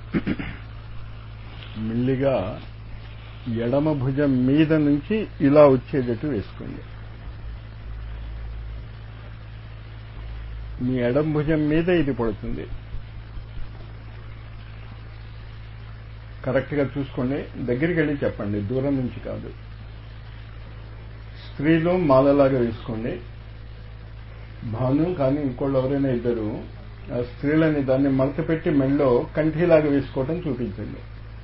మెల్లిగా ఎడమ భుజం మీద నుంచి ఇలా వచ్చేటట్టు వేసుకోండి మీ ఎడమ భుజం మీద ఇది పడుతుంది కరెక్ట్గా చూసుకోండి దగ్గరికి వెళ్ళి చెప్పండి దూరం నుంచి కాదు స్త్రీలు మాలలాగా వేసుకోండి భాను కానీ ఇంకోళ్ళు ఎవరైనా ఇద్దరు ఆ స్త్రీలని దాన్ని మడత పెట్టి మెళ్ళో కంఠీలాగా వేసుకోవటం చూపించండి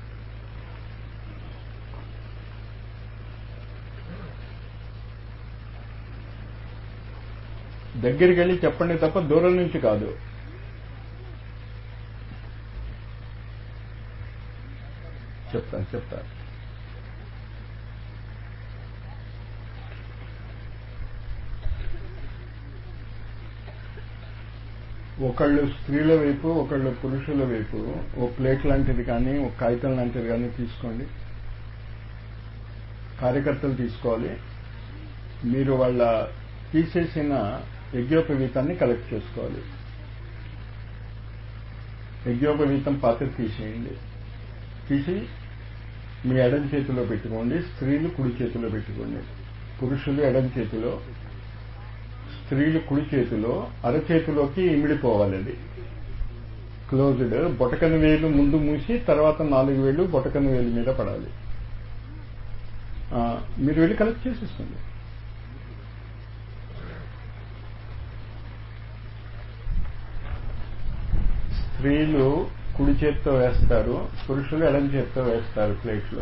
దగ్గరికి వెళ్ళి చెప్పండి తప్ప దూరం నుంచి కాదు చెప్తాను చెప్తాను ఒకళ్ళు స్త్రీల వైపు ఒకళ్ళు పురుషుల వైపు ఓ ప్లేట్ లాంటిది కానీ ఒక కాగితం లాంటిది కానీ తీసుకోండి కార్యకర్తలు తీసుకోవాలి మీరు వాళ్ళ తీసేసిన యజ్ఞోపవీతాన్ని కలెక్ట్ చేసుకోవాలి యజ్ఞోపవీతం పాత్ర తీసేయండి తీసి మీ ఎడం చేతిలో పెట్టుకోండి స్త్రీలు కుడి చేతిలో పెట్టుకోండి పురుషులు ఎడం చేతిలో స్త్రీలు కుడి చేతిలో అరచేతిలోకి ఇమిడిపోవాలి అది క్లోజ్డ్ బొటకన వేలు ముందు మూసి తర్వాత నాలుగు వేలు బొటకన వేలు మీద పడాలి మీరు వెళ్ళి కలెక్ట్ చేసేస్తుంది స్త్రీలు కుడి చేత్తో వేస్తారు పురుషులు ఎడం చేత్తో వేస్తారు ప్లేట్లో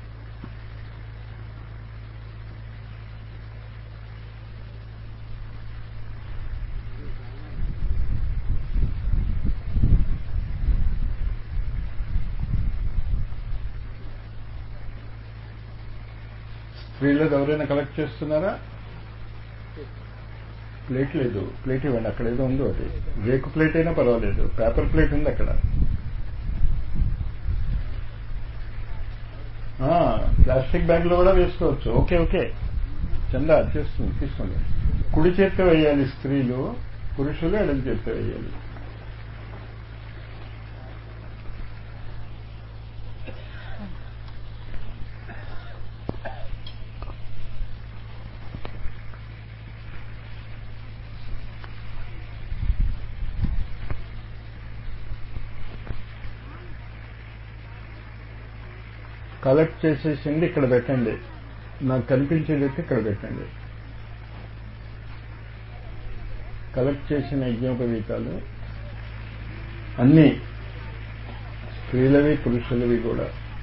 స్త్రీలకు ఎవరైనా కలెక్ట్ చేస్తున్నారా ప్లేట్ లేదు ప్లేట్ ఇవ్వండి అక్కడ ఏదో ఉందో అది రేకు ప్లేట్ అయినా పర్వాలేదు పేపర్ ప్లేట్ ఉంది అక్కడ ప్లాస్టిక్ బ్యాగ్ లో కూడా వేసుకోవచ్చు ఓకే ఓకే చందా చేస్తుంది తీసుకోండి కుడి చేత్తో వేయాలి స్త్రీలు పురుషులు ఎడం చేత్తో వేయాలి కలెక్ట్ చేసేసింది ఇక్కడ పెట్టండి నాకు కనిపించేదైతే ఇక్కడ పెట్టండి కలెక్ట్ చేసిన యజ్ఞోపవీతాలు అన్నీ స్త్రీలవి పురుషులవి కూడా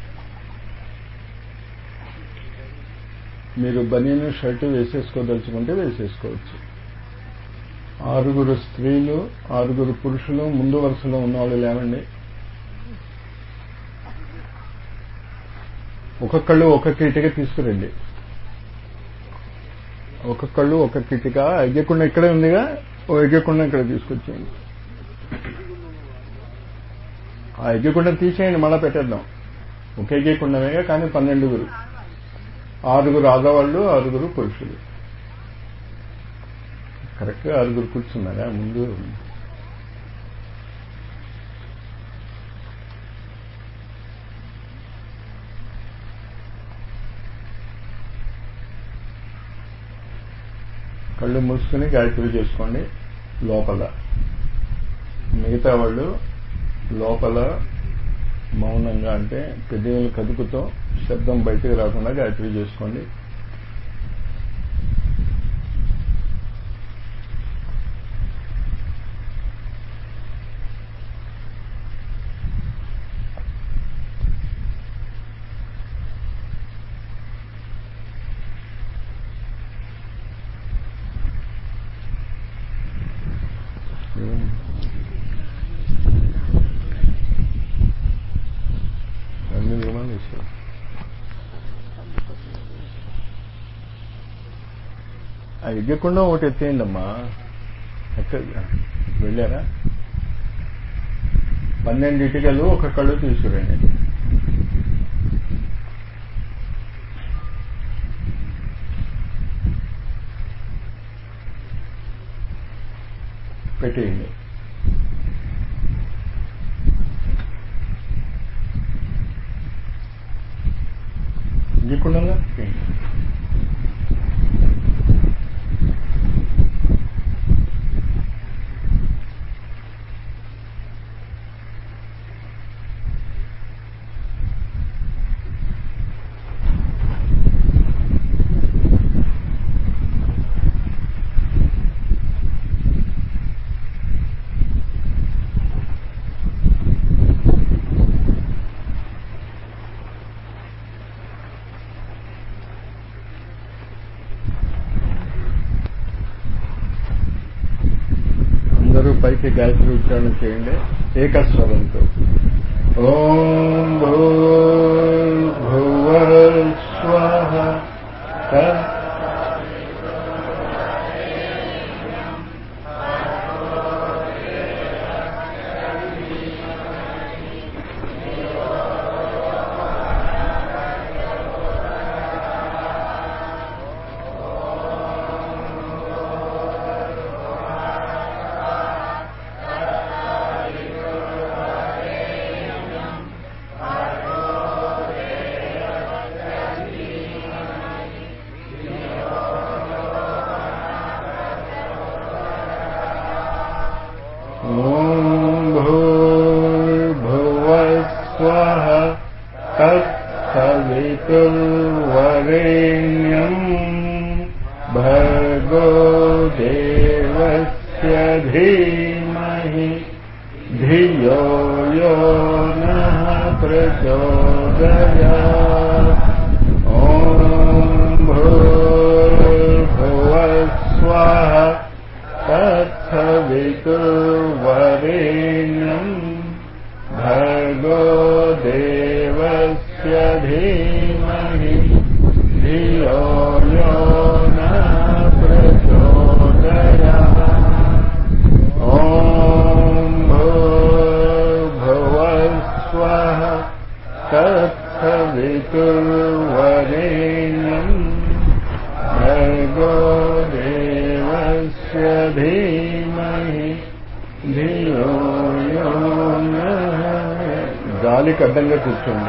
మీరు బనీను షర్టు వేసేసుకోదలుచుకుంటే వేసేసుకోవచ్చు ఆరుగురు స్త్రీలు ఆరుగురు పురుషులు ముందు వరుసలో ఉన్నవాళ్ళు లేవండి ఒక్కొక్కళ్ళు ఒక్కొక్క ఇటుక తీసుకురండి ఒక్కొక్కళ్ళు ఒక్కొక్క ఇటుక ఎగ్గకుండా ఇక్కడే ఉందిగా ఓ ఎగ్గకుండా ఇక్కడ తీసుకొచ్చేయండి ఆ ఎగ్గకుండా తీసేయండి మళ్ళా పెట్టేద్దాం ఒక ఎగ్గకుండమేగా కానీ పన్నెండుగురు ఆరుగురు ఆడవాళ్ళు ఆరుగురు పురుషులు కరెక్ట్గా ఆరుగురు కూర్చున్నారా ముందు కళ్ళు మూసుకుని గాయత్రి చేసుకోండి లోపల మిగతా వాళ్ళు లోపల మౌనంగా అంటే పెద్దలు కదుపుతో శబ్దం బయటకు రాకుండా గాయత్రి చేసుకోండి అన్ని నియమాలు ఇష్టం ఆ ఎగ్గకుండా ఒకటి ఎత్తేయండి అమ్మా ఎక్కడ వెళ్ళారా పన్నెండు ఇటుకలు ఒక కళ్ళు తీసుకురండి పెట్టేయండి తెలియకుండా చేయండి అందరూ పైకి గాయత్రి ఉచ్చారణ చేయండి ఏకస్వరంతో ఓం భూర్భువ స్వః తత్ ॐ भूर्भुवः स्वः तत्सवितुर्वरेण्यम् भर्गो देवस्य धीमहि धियो यो नः प्रचोदयात् ॐ भूर्भुवः स्वः तत्सवितुर्वरेण्यम् भर्गो देवस्य धीमहि धियो यो न प्रचोदयात् ॐ भूर्भुवः स्वः तत्सवितुर्वरेण्यम् भर्गो देवस्य धीमहि ధియో యో నః గాలికి అడ్డంగా కూర్చోండి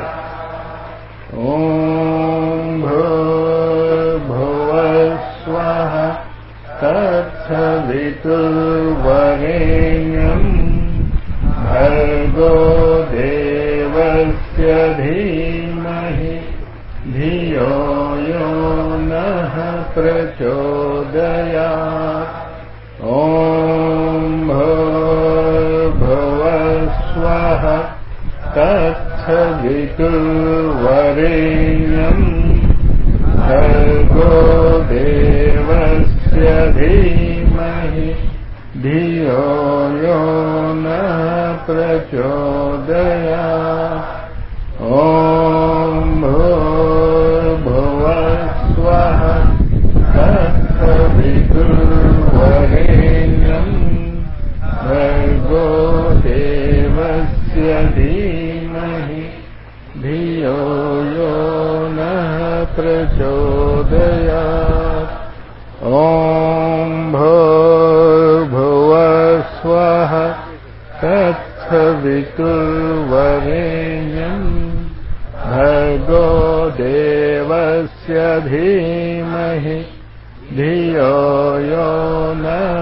ఓం భూర్భువ స్వః తత్సవితుర్వరేణ్యం భర్గో దేవస్య ధీమహి ధియో యో నః ప్రచోదయాత్ ॐ भूर्भुवः स्वः तत्सवितुर्वरेण्यम् भर्गो देवस्य धीमहि धियो यो नः प्रचोदयात् ॐ भूर्भुवः स्वः तत्सवितुर्वरेण्यम् भर्गो देवस्य धीमहि धियो यो नः प्रचोदयात् ॐ भूर्भुवः स्वः तत्सवितुर्वरेण्यम् भर्गो देवस्य धीमहि धियो यो न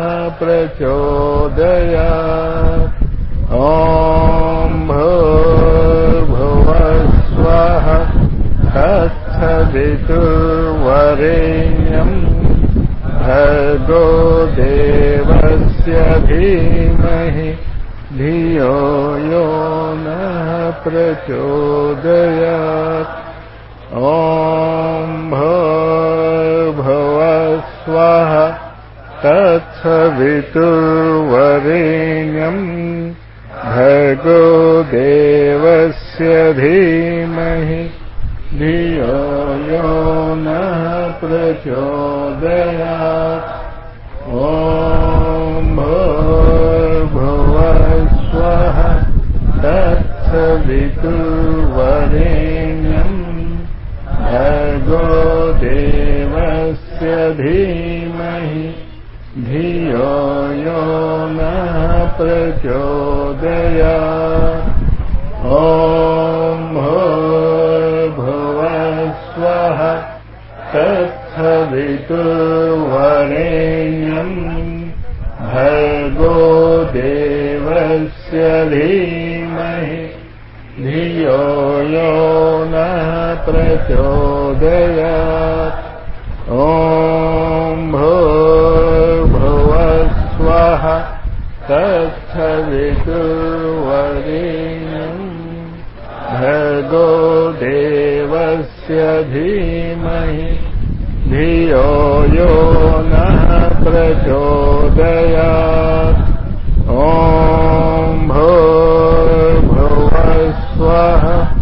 प्रचोदयात् ॐ भूर्भुवः स्वः तत्सवितुर्वरेण्यम् भर्गो देवस्य धीमहि धियो यो नः प्रचोदयात् ॐ भूर्भुवः स्वः तत्सवितुर्वरेण्यम् भर्गो देवस्य धीमहि धियो यो नः प्रचोदयात् ॐ भूर्भुवः स्वः तत्सवितुर्वरेण्यम् भर्गो देवस्य धीमहि धियो यो नः प्रचोदयात् ॐ भूर्भुवः स्वः तत्सवितुर्वरेण्यम् भर्गो देवस्य धीमहि धियो यो नः प्रचोदयात् ॐ भूर्भुवस्वः तत्सवितुर्वरेण्यम् भर्गो देवस्य धीमहि धियो यो नः प्रचोदयात् ॐ भूर्भुवस्वः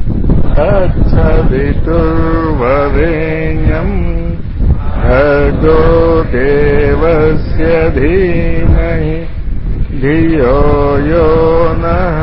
तत्सवितुर्वरेण्यम् भर्गो देवस्य धीमहि धियो यो नः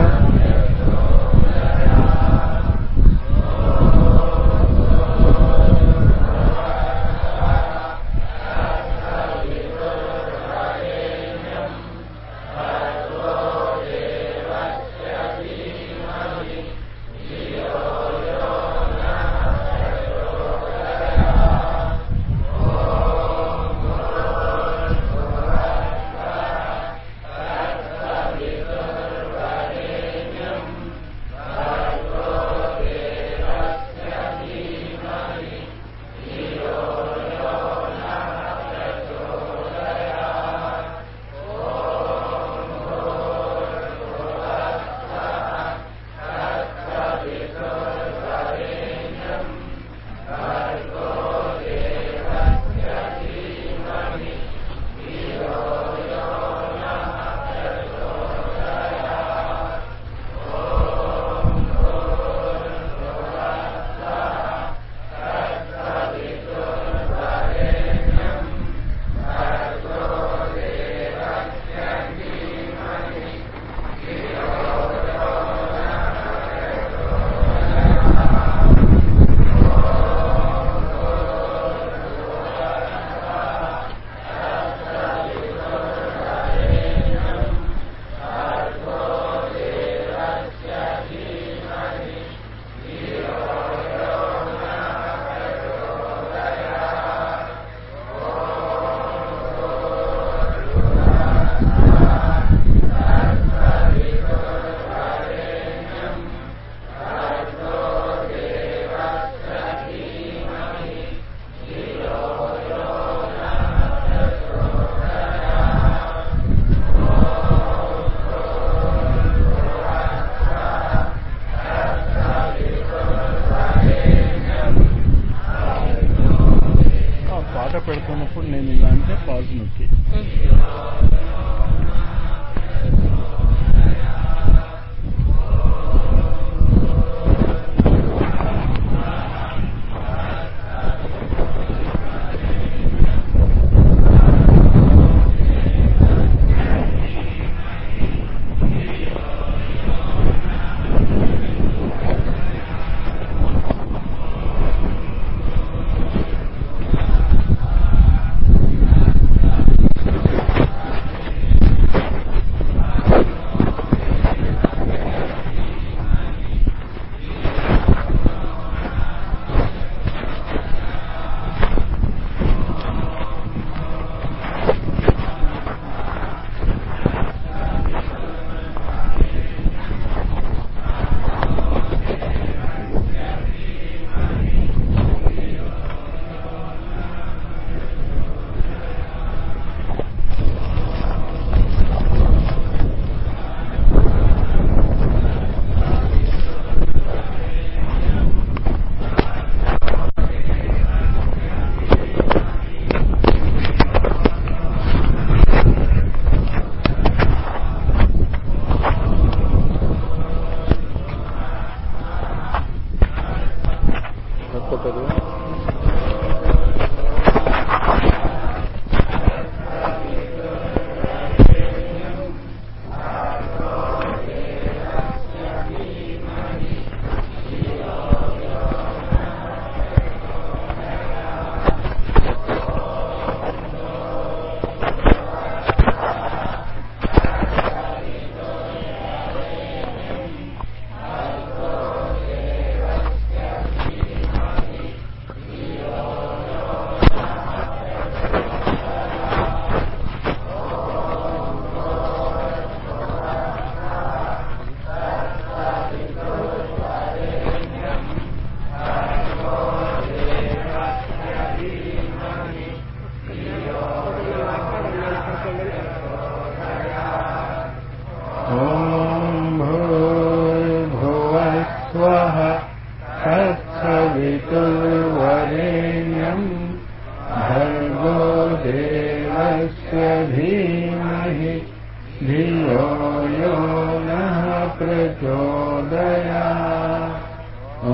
यो नः प्रचोदया ॐ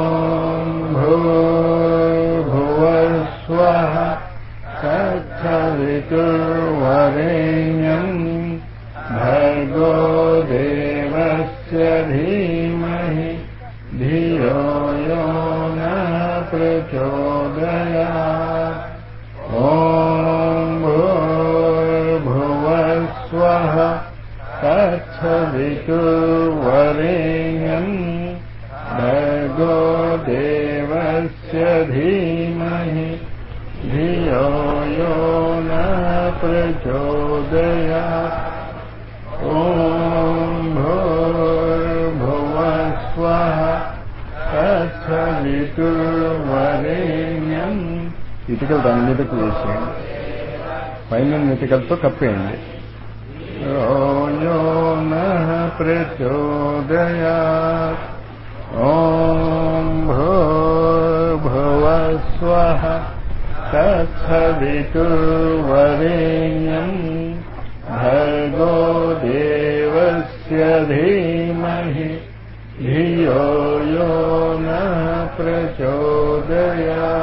भूर्भुवस्वः तत्सवितुर्वरेण्यम् भर्गो देवस्य धीमहि धियो यो नः प्रचोदयात् ॐ भूर्भुवस्वः तत्सवितुर्वरेण्यम् भर्गो देवस्य धीमहि धियो यो नः प्रचोदयात् ॐ भूर्भुवस्वः తత్సవితుర్వరేణ్యం ఇటుకలు దాని మీదకు వేసేయండి పైన ఇటుకలతో కప్పేయండి యో నః ప్రచోదయాత్ ఓం భూర్భువస్వః తత్సవితుర్వరేణ్యం భర్గో దేవస్య ధీమహి ధియో యో నః ప్రచోదయా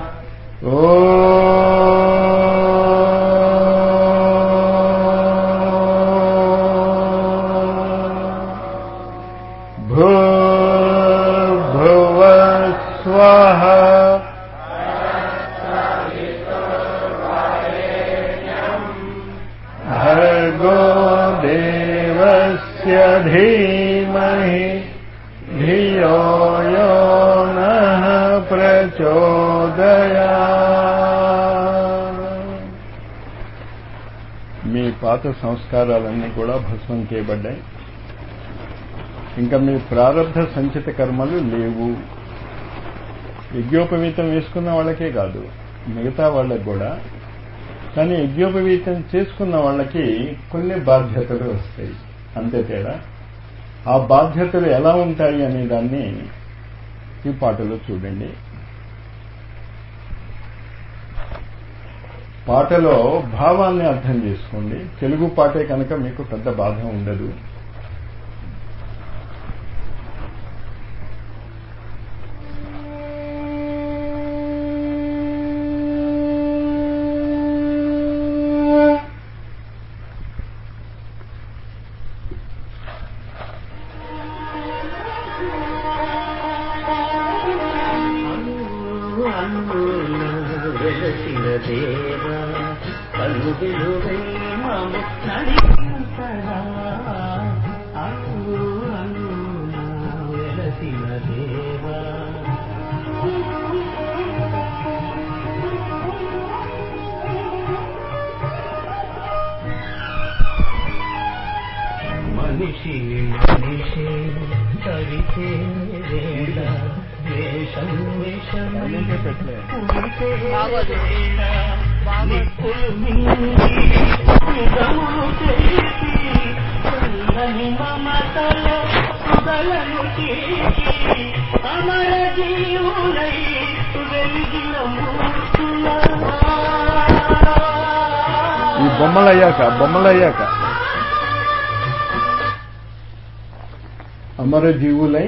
భూర్భువస్వః భర్గో దేవస్య ధీమహి ధియో యో నః ప్రచోదయా మీ పాత సంస్కారాలన్నీ కూడా భస్మం చేయబడ్డాయి ఇంకా మీ ప్రారంభ సంచిత కర్మలు లేవు యజ్ఞోపవీతం వేసుకున్న వాళ్ళకే కాదు మిగతా వాళ్ళకి కూడా కానీ యజ్ఞోపవీతం చేసుకున్న వాళ్ళకి కొన్ని బాధ్యతలు వస్తాయి అంతే తేడా ఆ బాధ్యతలు ఎలా ఉంటాయి అనే దాన్ని ఈ పాటలో చూడండి పాటలో భావాన్ని అర్థం చేసుకోండి తెలుగు పాటే కనుక మీకు పెద్ద బాధ ఉండదు వెలసిన దేవా కలు వెలువై మము నడిపించరా అను అను వెలసిన దేవా మనిషిని మనిషి తరిచే వేళ వేషం వేషం సైలెంట్గా పెట్టలే. బాగోదు మమతలో సుగలను చీకి అమర జీవులై వెలిగిన ఈ బొమ్మలు అయ్యాక బొమ్మలు అయ్యాక అమర జీవులై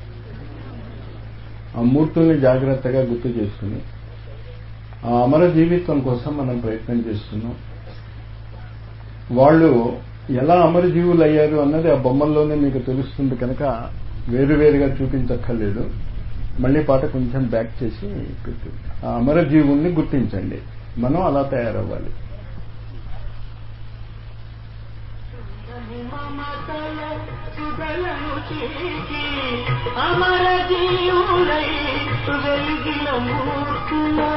ఆ మూర్తుల్ని జాగ్రత్తగా గుర్తు చేసుకుని ఆ అమర జీవిత్వం కోసం మనం ప్రయత్నం చేస్తున్నాం వాళ్ళు ఎలా అమరజీవులు అయ్యారు అన్నది ఆ బొమ్మల్లోనే మీకు తెలుస్తుంది కనుక వేరువేరుగా చూపించక్కర్లేదు మళ్ళీ పాట కొంచెం బ్యాక్ చేసి పెట్టు ఆ అమరజీవుల్ని గుర్తించండి మనం అలా తయారవ్వాలి మమతలో సుగలను చీకి అమర జీవులై వెలిగిన మూర్తులా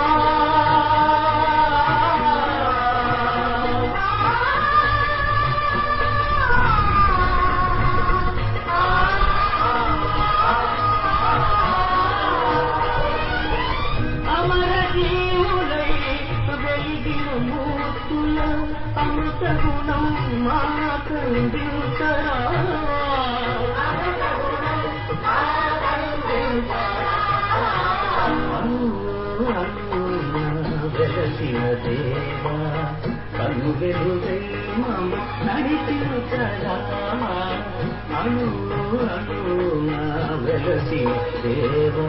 అమర జీవులై వెలిగిన మూర్తుల అమృత గుణం మాకందించరా వెలసిన దేవా కను వెలుగై మమ నడిచిన రామ అను అణువున వెలసి దేవా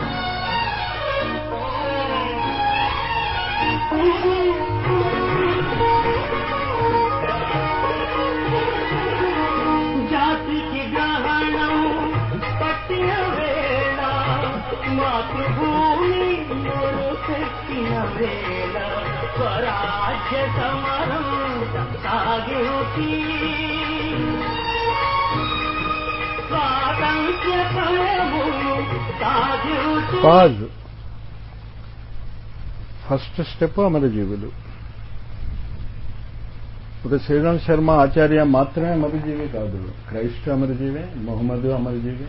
జాతికి గ్రహణం పట్టిన వేళ మాతృభూమి నోరు పెట్టిన వేళ స్వరాజ్య సమరం సాగుతి స్వాతంత్ర్య ఫలము సాగుతి పాజ్ ఫస్ట్ స్టెప్ అమరజీవులు ఒక శ్రీరామ్ శర్మ ఆచార్య మాత్రమే అమరజీవి కాదు క్రైస్ట్ అమరజీవే మొహమ్మద్ అమరజీవి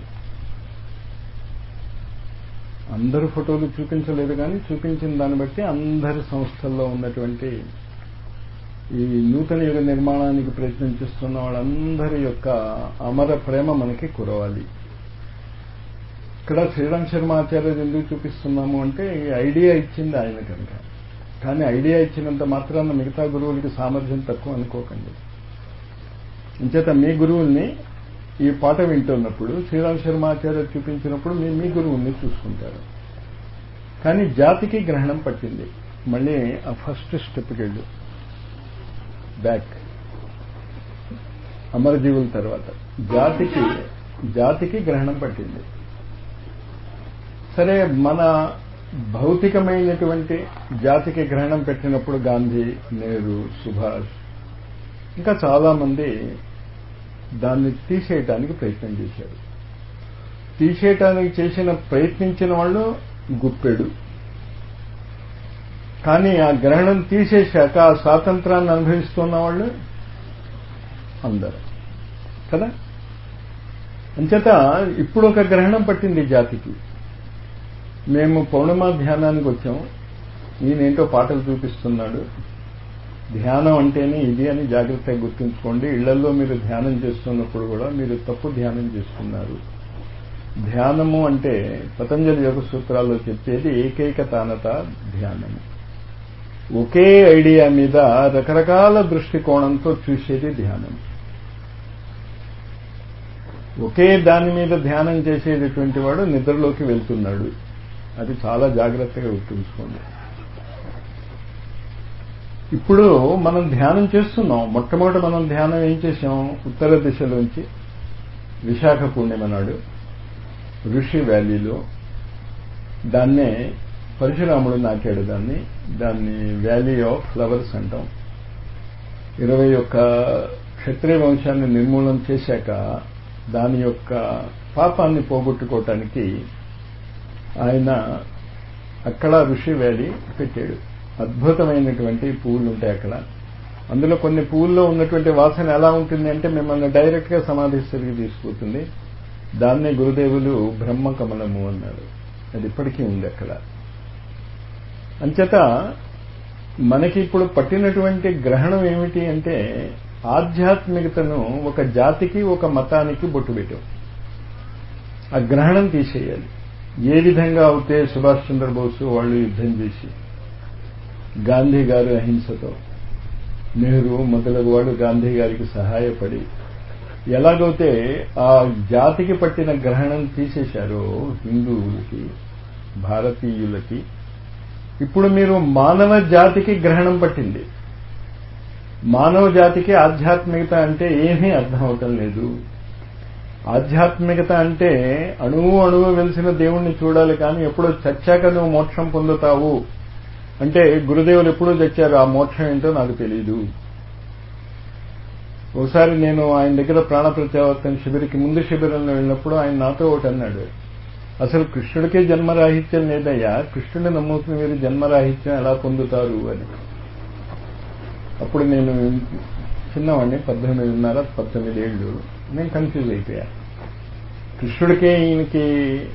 అందరు ఫోటోలు చూపించలేదు కానీ చూపించిన దాన్ని బట్టి అందరి సంస్థల్లో ఉన్నటువంటి ఈ నూతన యుగ నిర్మాణానికి ప్రయత్నం చేస్తున్న వాళ్ళందరి యొక్క అమర ప్రేమ మనకి కురవాలి ఇక్కడ శ్రీరామ్ శర్మ ఆచార్య ఎందుకు చూపిస్తున్నాము అంటే ఈ ఐడియా ఇచ్చింది ఆయన కనుక కానీ ఐడియా ఇచ్చినంత మాత్రాన మిగతా గురువులకి సామర్థ్యం తక్కువ అనుకోకండి అంచేత మీ గురువుల్ని ఈ పాట వింటున్నప్పుడు శ్రీరామ్ శర్మ ఆచార్య చూపించినప్పుడు మీ మీ గురువుల్ని చూసుకుంటారు కానీ జాతికి గ్రహణం పట్టింది మళ్ళీ ఆ ఫస్ట్ స్టెప్కి వెళ్ళు బ్యాక్ అమరజీవుల తర్వాత జాతికి జాతికి గ్రహణం పట్టింది సరే మన భౌతికమైనటువంటి జాతికి గ్రహణం పెట్టినప్పుడు గాంధీ నెహ్రూ సుభాష్ ఇంకా చాలా మంది దాన్ని తీసేయటానికి ప్రయత్నం చేశారు తీసేయటానికి చేసిన ప్రయత్నించిన వాళ్ళు గుప్పెడు కానీ ఆ గ్రహణం తీసేశాక ఆ స్వాతంత్రాన్ని అనుభవిస్తున్న వాళ్ళు అందరు కదా అంచేత ఇప్పుడు ఒక గ్రహణం పట్టింది జాతికి మేము పౌర్ణమా ధ్యానానికి వచ్చాం ఈయనేంటో పాటలు చూపిస్తున్నాడు ధ్యానం అంటేనే ఇది అని జాగ్రత్తగా గుర్తుంచుకోండి ఇళ్లలో మీరు ధ్యానం చేస్తున్నప్పుడు కూడా మీరు తప్పు ధ్యానం చేస్తున్నారు ధ్యానము అంటే పతంజలి యోగ సూత్రాల్లో చెప్పేది ఏకైక తానత ధ్యానము ఒకే ఐడియా మీద రకరకాల దృష్టికోణంతో చూసేది ధ్యానం ఒకే దాని మీద ధ్యానం చేసేటటువంటి వాడు నిద్రలోకి వెళ్తున్నాడు అది చాలా జాగ్రత్తగా గుర్తుంచుకోండి ఇప్పుడు మనం ధ్యానం చేస్తున్నాం మొట్టమొదటి మనం ధ్యానం ఏం చేసాం ఉత్తర దిశలోంచి విశాఖ పూర్ణిమ నాడు ఋషి వ్యాలీలో దాన్నే పరశురాముడు నాటాడు దాన్ని దాన్ని వ్యాలీ ఆఫ్ ఫ్లవర్స్ అంటాం ఇరవై ఒక్క క్షత్రియ వంశాన్ని నిర్మూలన చేశాక దాని యొక్క పాపాన్ని పోగొట్టుకోవటానికి ఆయన అక్కడ ఋషి వ్యాలీ పెట్టాడు అద్భుతమైనటువంటి పువ్వులు ఉంటాయి అక్కడ అందులో కొన్ని పువ్వుల్లో ఉన్నటువంటి వాసన ఎలా ఉంటుంది అంటే మిమ్మల్ని డైరెక్ట్ గా సమాధిస్థితికి తీసుకుపోతుంది దాన్నే గురుదేవులు బ్రహ్మ కమలము అన్నారు అది ఇప్పటికీ ఉంది అక్కడ అంచేత మనకి ఇప్పుడు పట్టినటువంటి గ్రహణం ఏమిటి అంటే ఆధ్యాత్మికతను ఒక జాతికి ఒక మతానికి బొట్టు పెట్టాం ఆ గ్రహణం తీసేయాలి ఏ విధంగా అవుతే సుభాష్ చంద్రబోసు వాళ్ళు యుద్ధం చేసి గాంధీ గారు అహింసతో నెహ్రూ మొదలగు వాడు గాంధీ గారికి సహాయపడి ఎలాగైతే ఆ జాతికి పట్టిన గ్రహణం తీసేశారో హిందువులకి భారతీయులకి ఇప్పుడు మీరు మానవ జాతికి గ్రహణం పట్టింది మానవ జాతికి ఆధ్యాత్మికత అంటే ఏమీ అర్థం అవటం లేదు ఆధ్యాత్మికత అంటే అణువు అణువు వెలిసిన దేవుణ్ణి చూడాలి కానీ ఎప్పుడో చచ్చాక నువ్వు మోక్షం పొందుతావు అంటే గురుదేవులు ఎప్పుడూ తెచ్చారు ఆ మోక్షం ఏంటో నాకు తెలియదు ఒకసారి నేను ఆయన దగ్గర ప్రాణ ప్రత్యావర్తన శిబిరికి ముందు శిబిరంలో వెళ్ళినప్పుడు ఆయన నాతో ఒకటి అన్నాడు అసలు కృష్ణుడికే జన్మరాహిత్యం లేదయ్యా కృష్ణుడిని నమ్ముతున్న మీరు జన్మరాహిత్యం ఎలా పొందుతారు అని అప్పుడు నేను చిన్నవాడిని పద్దెనిమిదిన్నర పద్దెనిమిది ఏళ్ళు నేను కన్ఫ్యూజ్ అయిపోయా కృష్ణుడికే ఈయనకి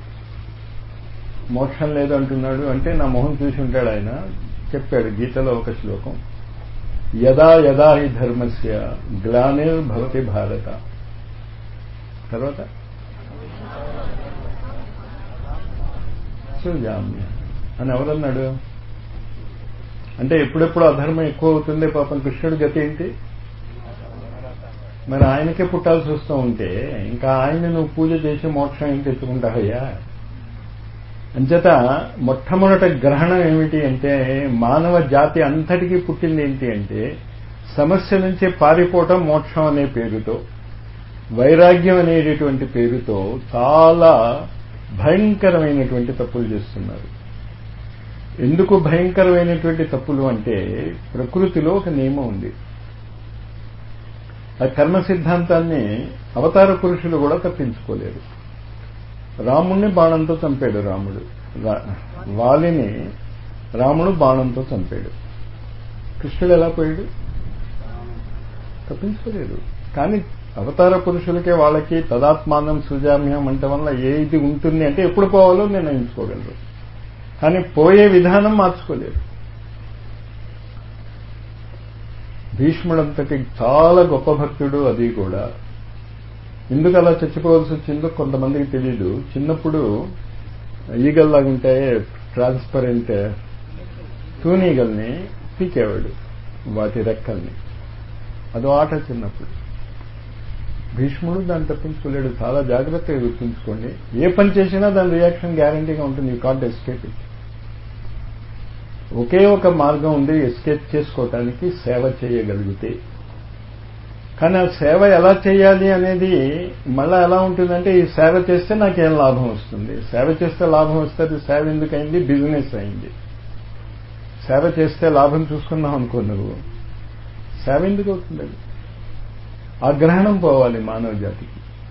మోక్షం లేదు అంటున్నాడు అంటే నా మొహం చూసి ఉంటాడు ఆయన చెప్పాడు గీతలో ఒక శ్లోకం యదా యదా హి ధర్మస్య గ్లానిర్భవతి భారత తర్వాత సృజామ్య అని ఎవరన్నాడు అంటే ఎప్పుడెప్పుడు అధర్మం ఎక్కువ అవుతుంది పాపం కృష్ణుడి గతి ఏంటి మరి ఆయనకే పుట్టాల్సి వస్తూ ఉంటే ఇంకా ఆయన నువ్వు పూజ చేసి మోక్షం ఏం తెచ్చుకుంటావయ్యా అంచేత మొట్టమొదట గ్రహణం ఏమిటి అంటే మానవ జాతి అంతటికీ పుట్టింది ఏంటి అంటే సమస్య నుంచి పారిపోవటం మోక్షం అనే పేరుతో వైరాగ్యం అనేటటువంటి పేరుతో చాలా భయంకరమైనటువంటి తప్పులు చేస్తున్నారు ఎందుకు భయంకరమైనటువంటి తప్పులు అంటే ప్రకృతిలో ఒక నియమం ఉంది ఆ కర్మ సిద్ధాంతాన్ని అవతార పురుషులు కూడా తప్పించుకోలేరు రాముణ్ణి బాణంతో చంపాడు రాముడు వాలిని రాముడు బాణంతో చంపాడు కృష్ణుడు ఎలా పోయాడు తప్పించుకోలేదు కానీ అవతార పురుషులకే వాళ్ళకి తదాత్మానం సుజామ్యం అంటే వల్ల ఏది ఉంటుంది అంటే ఎప్పుడు పోవాలో నిర్ణయించుకోగలరు కానీ పోయే విధానం మార్చుకోలేరు భీష్ముడంతటి చాలా గొప్ప భక్తుడు అది కూడా ఎందుకు అలా చచ్చిపోవాల్సి వచ్చిందో కొంతమందికి తెలియదు చిన్నప్పుడు ఈగల్లాగా ఉంటాయి ట్రాన్స్పరెంట్ తూనీగల్ని పీకేవాడు వాటి రెక్కల్ని అదో ఆట చిన్నప్పుడు భీష్ముడు దాన్ని తప్పించుకోలేడు చాలా జాగ్రత్తగా గుర్తుంచుకోండి ఏ పని చేసినా దాని రియాక్షన్ గ్యారంటీగా ఉంటుంది యూ కాంట్ ఎస్కేప్ ఇట్ ఒకే ఒక మార్గం ఉంది ఎస్కేప్ చేసుకోవటానికి సేవ చేయగలిగితే కానీ ఆ సేవ ఎలా చేయాలి అనేది మళ్ళా ఎలా ఉంటుందంటే ఈ సేవ చేస్తే నాకేం లాభం వస్తుంది సేవ చేస్తే లాభం వస్తుంది సేవ ఎందుకైంది బిజినెస్ అయింది సేవ చేస్తే లాభం చూసుకున్నాం అనుకో నువ్వు సేవ ఎందుకు అవుతుంది అది ఆ గ్రహణం పోవాలి మానవ జాతికి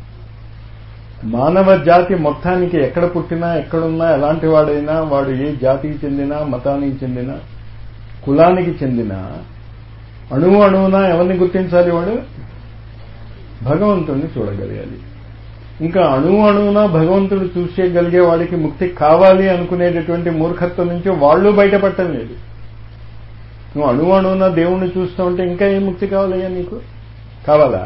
మానవ జాతి మొత్తానికి ఎక్కడ పుట్టినా ఎక్కడున్నా ఎలాంటి వాడైనా వాడు ఏ జాతికి చెందినా మతానికి చెందిన కులానికి చెందిన అణువు అణువున ఎవరిని గుర్తించాలి వాడు భగవంతుడిని చూడగలగాలి ఇంకా అణువు అణువున భగవంతుడు చూసేయగలిగే వాడికి ముక్తి కావాలి అనుకునేటటువంటి మూర్ఖత్వం నుంచి వాళ్ళు బయటపడటం లేదు నువ్వు అణువు అణువున దేవుణ్ణి చూస్తూ ఉంటే ఇంకా ఏం ముక్తి కావాలయ్యా నీకు కావాలా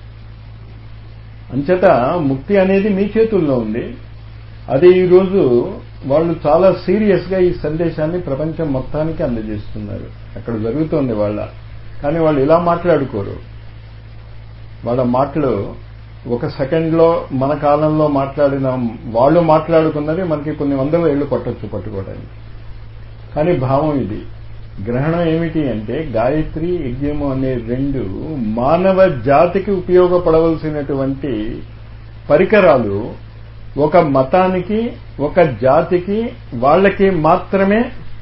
అంచేత ముక్తి అనేది మీ చేతుల్లో ఉంది అది ఈరోజు వాళ్ళు చాలా సీరియస్గా ఈ సందేశాన్ని ప్రపంచం మొత్తానికి అందజేస్తున్నారు అక్కడ జరుగుతోంది వాళ్ళ కానీ వాళ్ళు ఇలా మాట్లాడుకోరు వాళ్ళ మాటలు ఒక సెకండ్లో మన కాలంలో మాట్లాడిన వాళ్ళు మాట్లాడుకున్నది మనకి కొన్ని వందల ఏళ్ళు పట్టొచ్చు పట్టుకోవడానికి కానీ భావం ఇది గ్రహణం ఏమిటి అంటే గాయత్రి యజ్ఞము అనే రెండు మానవ జాతికి ఉపయోగపడవలసినటువంటి పరికరాలు ఒక మతానికి ఒక జాతికి వాళ్ళకి మాత్రమే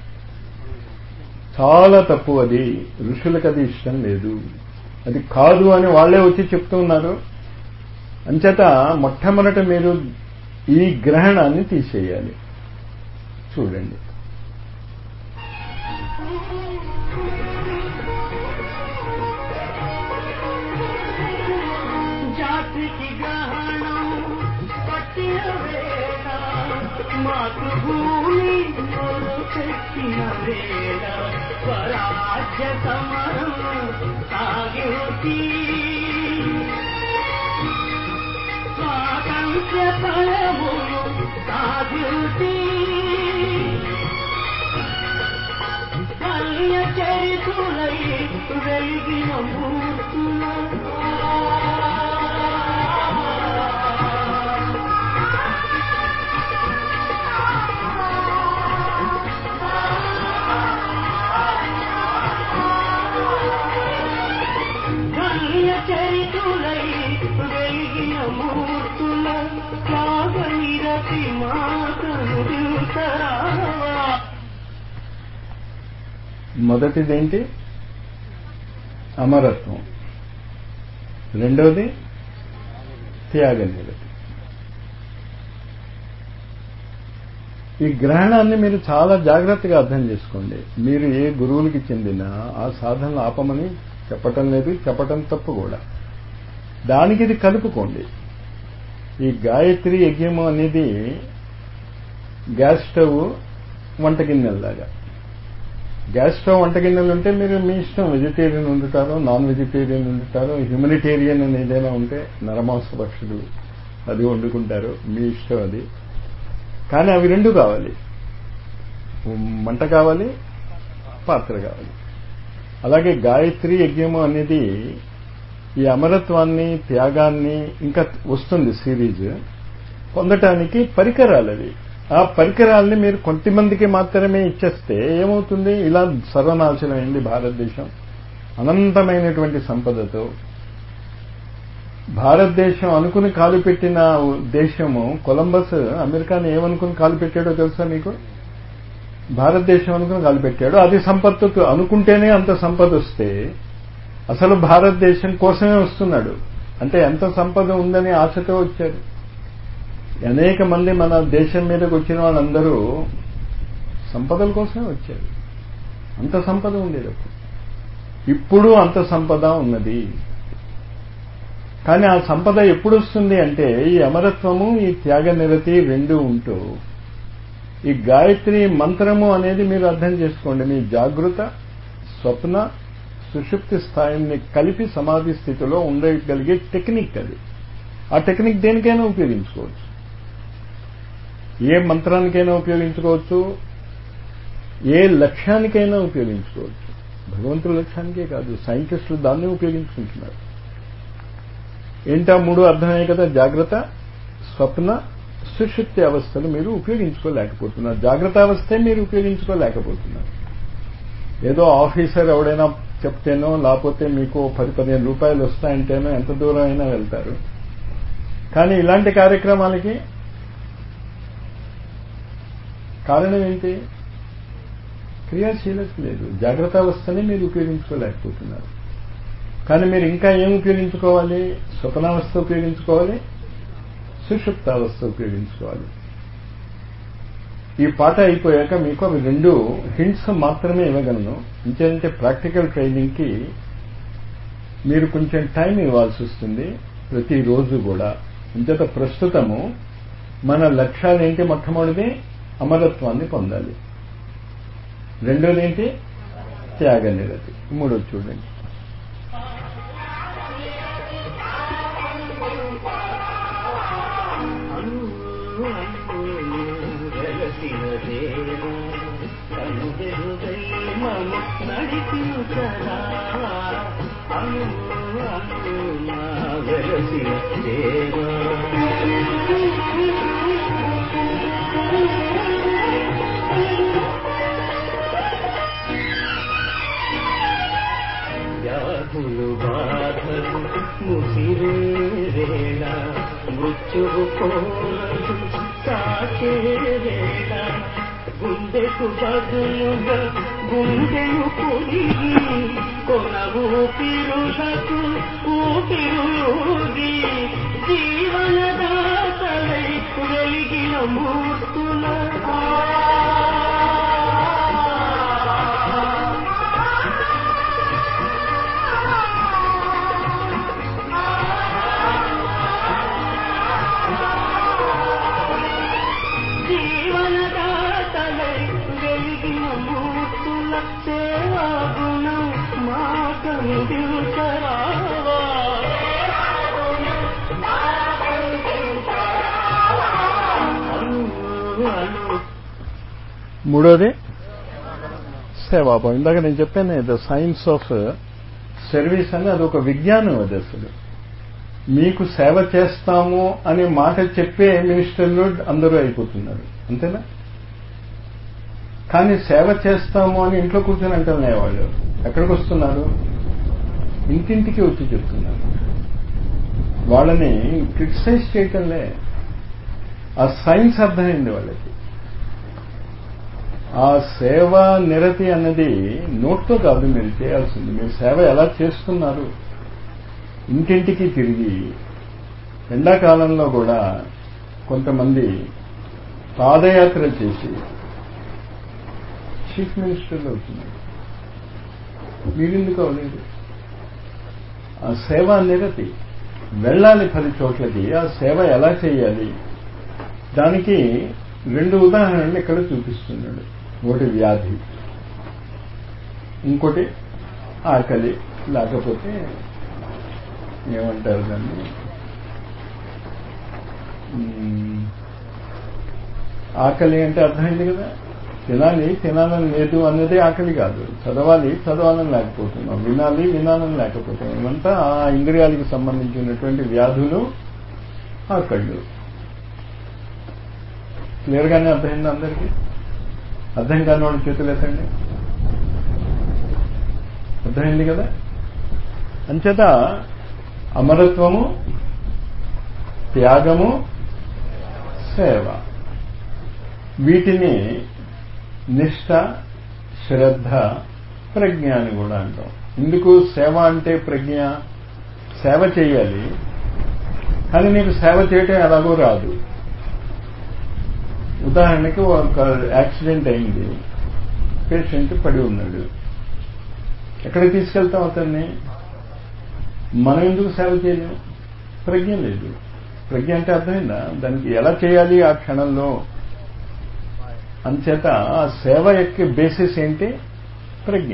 చాలా తప్పు అది ఋషులకు అది ఇష్టం లేదు అది కాదు అని వాళ్లే వచ్చి చెప్తూ ఉన్నారు అంచేత మొట్టమొదట మీరు ఈ గ్రహణాన్ని తీసేయాలి చూడండి జాతికి గ్రహణం పట్టిన వేళ మాతృభూమి పెట్టిన వేళ స్వరాజ్య సమరం సాగి స్వాతంత్ర్య ఫలము సాగి కన్య చరితులై వెలిగిన కన్య చరితులై వెలిగిన మూర్తుల త్యాగ నిరతి మాతను దింసరావా మొదటిదేంటి అమరత్వం రెండవది త్యాగనిరతి ఈ గ్రహణాన్ని మీరు చాలా జాగ్రత్తగా అర్థం చేసుకోండి మీరు ఏ గురువులకి చెందినా ఆ సాధనలు ఆపమని చెప్పటం లేదు చెప్పటం తప్పు కూడా దానికి ఇది కలుపుకోండి ఈ గాయత్రి యజ్ఞము అనేది గ్యాస్ స్టవ్ వంట గిన్నెలాగా గ్యాస్ స్టవ్ వంట గిన్నెలు ఉంటే మీరు మీ ఇష్టం వెజిటేరియన్ ఉండుతారో నాన్ వెజిటేరియన్ ఉండుతారో హ్యూమనిటేరియన్ అని ఏదైనా ఉంటే నరమాంస పక్షులు అది వండుకుంటారు మీ ఇష్టం అది కానీ అవి రెండు కావాలి మంట కావాలి పాత్ర కావాలి అలాగే గాయత్రి యజ్ఞము అనేది ఈ అమరత్వాన్ని త్యాగాన్ని ఇంకా వస్తుంది సిరీస్ పొందటానికి పరికరాలు అవి ఆ పరికరాలని మీరు కొంతమందికి మాత్రమే ఇచ్చేస్తే ఏమవుతుంది ఇలా సర్వనాశనమైంది భారతదేశం అనంతమైనటువంటి సంపదతో భారతదేశం అనుకుని కాలు పెట్టిన దేశము కొలంబస్ అమెరికాని ఏమనుకుని కాలు పెట్టాడో తెలుసా మీకు భారతదేశం అనుకుని కాలు పెట్టాడు అది సంపత్తు అనుకుంటేనే అంత సంపద వస్తే అసలు భారతదేశం కోసమే వస్తున్నాడు అంటే ఎంత సంపద ఉందని ఆశతో వచ్చారు అనేక మంది మన దేశం మీదకి వచ్చిన వాళ్ళందరూ సంపదల కోసమే వచ్చారు అంత సంపద ఉండేది ఇప్పుడు అంత సంపద ఉన్నది కానీ ఆ సంపద ఎప్పుడు వస్తుంది అంటే ఈ అమరత్వము ఈ త్యాగ నిరతి రెండు ఉంటూ ఈ గాయత్రి మంత్రము అనేది మీరు అర్థం చేసుకోండి మీ జాగృత స్వప్న సుషుప్తి స్థాయిని కలిపి సమాధి స్థితిలో ఉండగలిగే టెక్నిక్ అది ఆ టెక్నిక్ దేనికైనా ఉపయోగించుకోవచ్చు ఏ మంత్రానికైనా ఉపయోగించుకోవచ్చు ఏ లక్ష్యానికైనా ఉపయోగించుకోవచ్చు భగవంతుడి లక్ష్యానికే కాదు సైంటిస్టులు దాన్ని ఉపయోగించుకుంటున్నారు ఏంటా మూడు అర్థమయ్యాయి కదా జాగ్రత్త స్వప్న సుషుప్తి అవస్థలు మీరు ఉపయోగించుకోలేకపోతున్నారు జాగ్రత్త అవస్థే మీరు ఉపయోగించుకోలేకపోతున్నారు ఏదో ఆఫీసర్ ఎవడైనా చెప్తేనో లేకపోతే మీకు పది పదిహేను రూపాయలు వస్తాయంటేనో ఎంత దూరం అయినా వెళ్తారు కానీ ఇలాంటి కార్యక్రమాలకి కారణం ఏంటి క్రియాశీలత లేదు జాగ్రత్త అవస్థని మీరు ఉపయోగించుకోలేకపోతున్నారు కానీ మీరు ఇంకా ఏం ఉపయోగించుకోవాలి స్వప్నావస్థ ఉపయోగించుకోవాలి సుషుప్తావస్థ ఉపయోగించుకోవాలి ఈ పాట అయిపోయాక మీకు అవి రెండు హింట్స్ మాత్రమే ఇవ్వగలను ఇంకేంటే ప్రాక్టికల్ ట్రైనింగ్కి మీరు కొంచెం టైం ఇవ్వాల్సి వస్తుంది ప్రతిరోజు కూడా ఇంతట ప్రస్తుతము మన లక్ష్యాలు ఏంటి మొట్టమొదటిది అమరత్వాన్ని పొందాలి రెండోది ఏంటి త్యాగ నిరతి మూడోది చూడండి నడిపించరా అను అను నా వెలసిన దేవా వ్యాధులు బాధలు ముసిరేవేళ మృత్యువు కోరదు సాచేవేళ గుండెకు బదులుగా గుండెను పొడిగి కొన ఊపిరులకు ఊపిరుది జీవనదాతలై వెలిగిన మూర్తుల జీవనదాతలై వెలిగిన మూర్తుల సేవా గుణం మాకందించరావా అను అను మూడోది సేవాభావం ఇందాక నేను చెప్పాను ద సైన్స్ ఆఫ్ సర్వీస్ అని అది ఒక విజ్ఞానం అది అసలు మీకు సేవ చేస్తాము అనే మాట చెప్పే మినిస్టర్లు అందరూ అయిపోతున్నారు అంతేనా కానీ సేవ చేస్తాము అని ఇంట్లో కూర్చొని అంటున్నాయి వాళ్ళు ఎక్కడికి వస్తున్నారు ఇంటింటికి వచ్చి చెప్తున్నారు వాళ్ళని క్రిటిసైజ్ చేయటంలే ఆ సైన్స్ అర్థమైంది వాళ్ళకి ఆ సేవ నిరతి అన్నది నోట్తో కాదు మీరు చేయాల్సింది మీరు సేవ ఎలా చేస్తున్నారు ఇంటింటికి తిరిగి ఎండాకాలంలో కూడా కొంతమంది పాదయాత్ర చేసి చీఫ్ మినిస్టర్లు అవుతున్నారు మీరెందుకు అవ్వలేదు ఆ సేవ నిరతి వెళ్ళాలి పది చోట్లకి ఆ సేవ ఎలా చేయాలి దానికి రెండు ఉదాహరణలు ఇక్కడ చూపిస్తున్నాడు ఒకటి వ్యాధి ఇంకోటి ఆకలి లేకపోతే ఏమంటారు దాన్ని ఉమ్, ఆకలి అంటే అర్థమైంది కదా తినాలి తినాలని లేదు అన్నదే ఆకలి కాదు చదవాలి చదవాలని లేకపోతున్నాం వినాలి వినాలని లేకపోతున్నాం ఇవంతా ఆ ఇంద్రియాలకు సంబంధించినటువంటి వ్యాధులు ఆకళ్ళు క్లియర్గానే అర్థమైంది అందరికీ అర్థం కాని వాడి చేతులు ఎత్తండి అర్థమైంది కదా అంచేత అమరత్వము త్యాగము సేవ వీటిని నిష్ట శ్రద్ధ ప్రజ్ఞ అని కూడా అంటాం ఎందుకు సేవ అంటే ప్రజ్ఞ సేవ చేయాలి కానీ నీకు సేవ చేయటం ఎలాగో రాదు ఉదాహరణకి ఒక యాక్సిడెంట్ అయింది పేషెంట్ పడి ఉన్నాడు ఎక్కడికి తీసుకెళ్తాం అతన్ని మనం ఎందుకు సేవ చేయలేము ప్రజ్ఞ లేదు ప్రజ్ఞ అంటే అర్థమైందా దానికి ఎలా చేయాలి ఆ క్షణంలో అంచేత ఆ సేవ యొక్క బేసిస్ ఏంటి ప్రజ్ఞ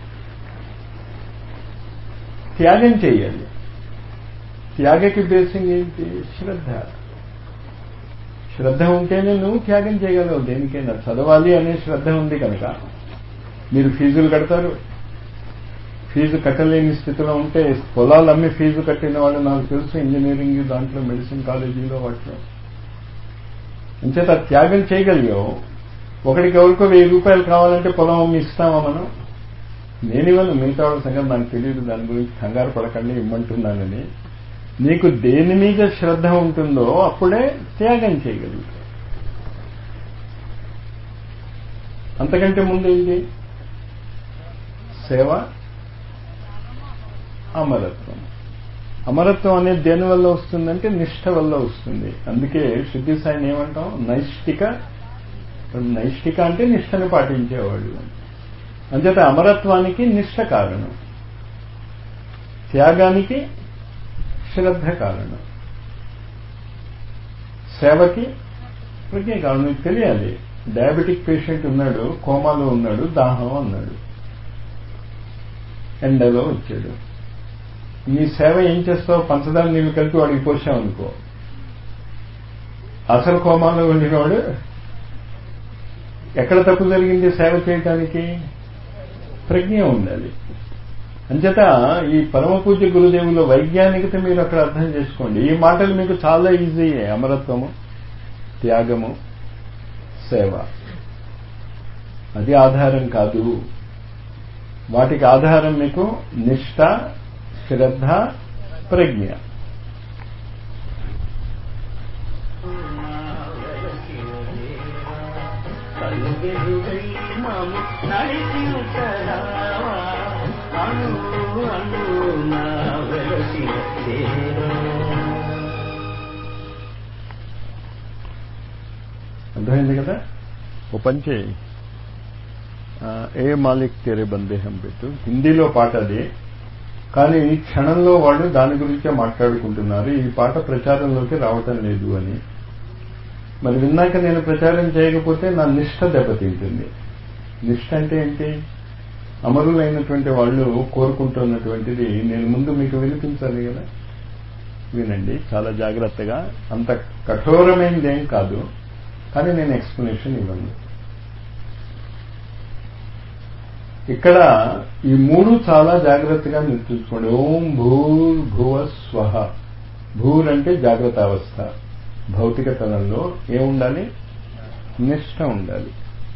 త్యాగం చేయాలి త్యాగకి బేసింగ్ ఏంటి శ్రద్ధ శ్రద్ధ ఉంటేనే నువ్వు త్యాగం చేయగలవు దేనికైనా చదవాలి అనే శ్రద్ధ ఉంది కనుక మీరు ఫీజులు కడతారు ఫీజు కట్టలేని స్థితిలో ఉంటే పొలాలు అమ్మి ఫీజు కట్టిన వాళ్ళు నాకు తెలుసు ఇంజనీరింగ్ దాంట్లో మెడిసిన్ కాలేజీలో వాటిలో అంచేత త్యాగం చేయగలిగావు ఒకడికి ఎవరికో వెయ్యి రూపాయలు కావాలంటే పొలం అమ్మి ఇస్తామా మనం నేనివ్వను మిగతా వాళ్ళ సంగతి నాకు తెలియదు దాని గురించి కంగారు పడకండి ఇమ్మంటున్నానని నీకు దేని మీద శ్రద్ధ ఉంటుందో అప్పుడే త్యాగం చేయగలుగుతావు అంతకంటే ముందు ఏంటి సేవ అమరత్వం అమరత్వం అనేది దేని వల్ల వస్తుందంటే నిష్ట వల్ల వస్తుంది అందుకే శుద్ధి సాయిని ఏమంటాం నైష్టిక నైష్టిక అంటే నిష్టని పాటించేవాడు అంచేత అమరత్వానికి నిష్ట కారణం త్యాగానికి శ్రద్ధ కారణం సేవకి ప్రజ్ఞ కారణం నీకు తెలియాలి డయాబెటిక్ పేషెంట్ ఉన్నాడు కోమాలో ఉన్నాడు దాహం అన్నాడు ఎండలో వచ్చాడు నీ సేవ ఏం చేస్తావు పంచదార నీళ్ళు కలిపి వాడికి పోసావు అనుకో అసలు కోమాలో వెళ్ళినవాడు ఎక్కడ తప్పు జరిగింది సేవ చేయటానికి ప్రజ్ఞ ఉండాలి అంచేత ఈ పరమ పూజ్య గురుదేవుల వైజ్ఞానికత మీరు అక్కడ అర్థం చేసుకోండి ఈ మాటలు మీకు చాలా ఈజీయే అమరత్వము త్యాగము సేవ అది ఆధారం కాదు వాటికి ఆధారం మీకు నిష్ట శ్రద్ధ ప్రజ్ఞ కలుగెరుగై మము నడిపించరావా అను అను నా వెలసిన దేవా అర్థమైంది కదా ఓ పని చేయి ఆ, ఏ మాలిక్ తెరే బందే హం పెట్టు హిందీలో పాట అది కానీ ఈ క్షణంలో వాళ్ళు దాని గురించే మాట్లాడుకుంటున్నారు ఈ పాట ప్రచారంలోకి రావటం లేదు అని మరి విన్నాక నేను ప్రచారం చేయకపోతే నా నిష్ట దెబ్బతింటుంది నిష్ట అంటే ఏంటి అమరులైనటువంటి వాళ్ళు కోరుకుంటున్నటువంటిది నేను ముందు మీకు వినిపించాలి కదా వినండి చాలా జాగ్రత్తగా అంత కఠోరమైనదేం కాదు కానీ నేను ఎక్స్ప్లెనేషన్ ఇవ్వను ఇక్కడ ఈ మూడు చాలా జాగ్రత్తగా మీరు చూసుకోండి ఓం భూర్ భువ స్వహ భూర్ అంటే జాగ్రత్త అవస్థ భౌతిక తలంలో ఏముండాలి నిష్ట ఉండాలి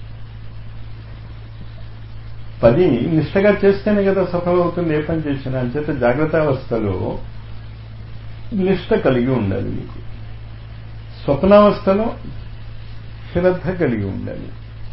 పని నిష్టగా చేస్తేనే కదా సఫలమవుతుంది ఏ పని చేసినా అంచేత జాగ్రత్త అవస్థలో నిష్ట కలిగి ఉండాలి మీకు స్వప్నావస్థలో శ్రద్ధ కలిగి ఉండాలి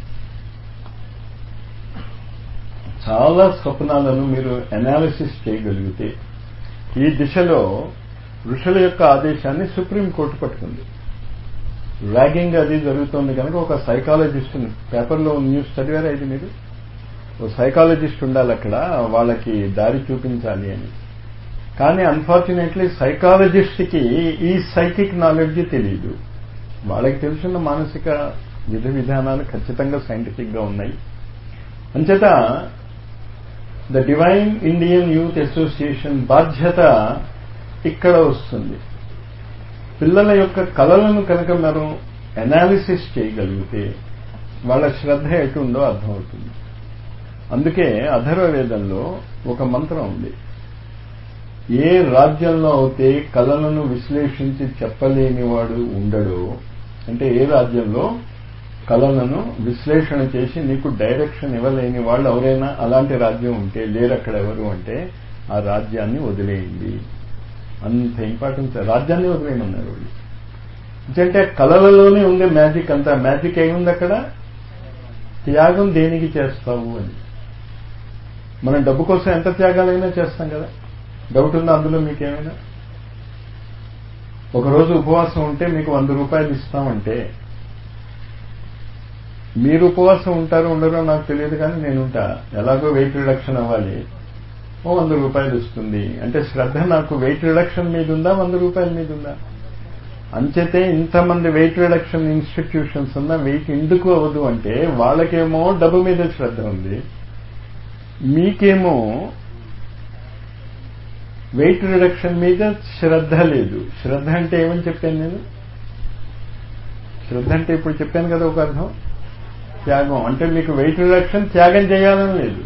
చాలా స్వప్నాలను మీరు అనాలిసిస్ చేయగలిగితే ఈ దిశలో ఋషుల యొక్క ఆదేశాన్ని సుప్రీంకోర్టు పట్టుకుంది ర్యాగింగ్ అది జరుగుతోంది కనుక ఒక సైకాలజిస్ట్ పేపర్లో న్యూస్ చదివారా ఇది మీరు ఓ సైకాలజిస్ట్ ఉండాలి అక్కడ వాళ్ళకి దారి చూపించాలి అని కానీ అన్ఫార్చునేట్లీ సైకాలజిస్ట్కి ఈ సైకిక్ నాలెడ్జ్ తెలియదు వాళ్ళకి తెలుసున్న మానసిక విధి విధానాలు ఖచ్చితంగా సైంటిఫిక్ గా ఉన్నాయి అంచేత the divine Indian youth association బాధ్యత ఇక్కడ వస్తుంది పిల్లల యొక్క కళలను కనుక మనం అనాలిసిస్ చేయగలిగితే వాళ్ళ శ్రద్ధ ఎటు ఉందో అర్థమవుతుంది అందుకే అధర్వవేదంలో ఒక మంత్రం ఉంది ఏ రాజ్యంలో అయితే కళలను విశ్లేషించి చెప్పలేని వాడు ఉండడో అంటే ఏ రాజ్యంలో కళలను విశ్లేషణ చేసి నీకు డైరెక్షన్ ఇవ్వలేని వాళ్ళు ఎవరైనా అలాంటి రాజ్యం ఉంటే లేరు అక్కడ ఎవరు అంటే ఆ రాజ్యాన్ని వదిలేయండి అంత ఇంపార్టెన్స్ రాజ్యాన్ని వదిలేయమన్నారు వాళ్ళు అంటే కళలలోనే ఉంది మ్యాజిక్ అంతా మ్యాజిక్ ఏముంది అక్కడ త్యాగం దేనికి చేస్తావు అని మనం డబ్బు కోసం ఎంత త్యాగాలైనా చేస్తాం కదా డౌట్ ఉందా అందులో మీకేమైనా ఒకరోజు ఉపవాసం ఉంటే మీకు వంద రూపాయలు ఇస్తామంటే మీరు ఉపవాసం ఉంటారో ఉండరో నాకు తెలియదు కానీ నేను ఉంటా ఎలాగో వెయిట్ రిడక్షన్ అవ్వాలి ఓ వంద రూపాయలు వస్తుంది అంటే శ్రద్ధ నాకు వెయిట్ రిడక్షన్ మీద ఉందా వంద రూపాయల మీద ఉందా అంచేతే ఇంతమంది వెయిట్ రిడక్షన్ ఇన్స్టిట్యూషన్స్ ఉన్నా వెయిట్ ఎందుకు అవ్వదు అంటే వాళ్ళకేమో డబ్బు మీద శ్రద్ధ ఉంది మీకేమో వెయిట్ రిడక్షన్ మీద శ్రద్ధ లేదు శ్రద్ధ అంటే ఏమని చెప్పాను నేను శ్రద్ధ అంటే ఇప్పుడు చెప్పాను కదా ఒక అర్థం త్యాగం అంటే మీకు వెయిట్ రిడక్షన్ త్యాగం చేయాలని లేదు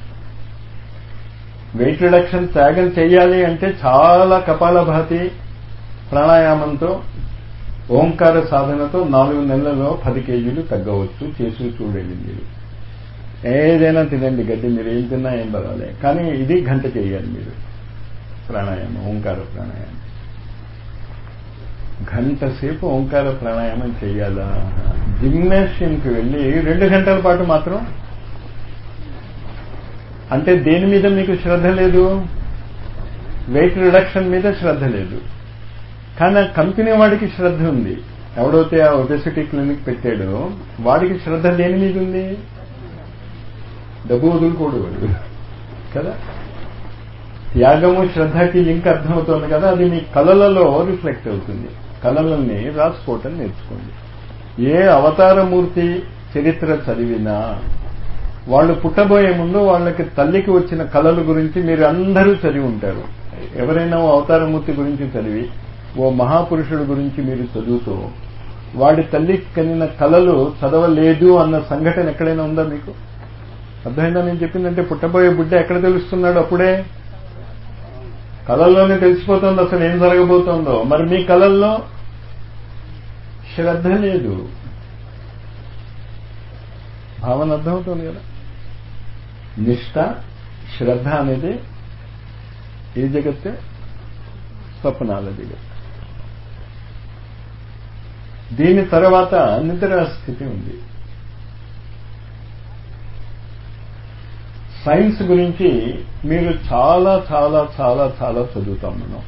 వెయిట్ రిడక్షన్ త్యాగం చేయాలి అంటే చాలా కపాలభాతి ప్రాణాయామంతో ఓంకార సాధనతో నాలుగు నెలలలో పది కేజీలు తగ్గవచ్చు చేసి చూడండి మీరు ఏదైనా తినండి గడ్డి మీరు ఏం తిన్నా ఏం పర్వాలే కానీ ఇది గంట చేయాలి మీరు ప్రాణాయామం ఓంకార ప్రాణాయామం గంట సేపు ఓంకార ప్రాణాయామం చేయాలా జిమ్నాషియంకి వెళ్ళి రెండు గంటల పాటు మాత్రం అంటే దేని మీద మీకు శ్రద్ధ లేదు వెయిట్ రిడక్షన్ మీద శ్రద్ధ లేదు కానీ ఆ కంపెనీ వాడికి శ్రద్ధ ఉంది ఎవడైతే ఆ ఒబెసిటీ క్లినిక్ పెట్టాడో వాడికి శ్రద్ధ దేని మీద ఉంది డబ్బు వదులుకోడు వాడు కదా త్యాగము శ్రద్ధకి లింక్ అర్థమవుతోంది కదా అది మీ కళలలో రిఫ్లెక్ట్ అవుతుంది కళలని రాసుకోవటం నేర్చుకోండి ఏ అవతారమూర్తి చరిత్ర చదివినా వాళ్ళు పుట్టబోయే ముందు వాళ్ళకి తల్లికి వచ్చిన కళల గురించి మీరు అందరూ చదివి ఉంటారు ఎవరైనా ఓ అవతారమూర్తి గురించి చదివి ఓ మహాపురుషుడు గురించి మీరు చదువుతూ వాడి తల్లికి కలిగిన కళలు చదవలేదు అన్న సంఘటన ఎక్కడైనా ఉందా మీకు అర్థమైందా నేను చెప్పిందంటే పుట్టబోయే బుడ్డ ఎక్కడ తెలుస్తున్నాడు అప్పుడే కళల్లోనే తెలిసిపోతుంది అసలు ఏం జరగబోతోందో మరి మీ కళల్లో శ్రద్ధ లేదు భావన అర్థమవుతుంది కదా నిష్ట శ్రద్ధ అనేది ఏ జగత్తే స్వప్నాల జగత్ దీని తర్వాత నిద్ర స్థితి ఉంది సైన్స్ గురించి మీరు చాలా చాలా చాలా చాలా చదువుతాం మనం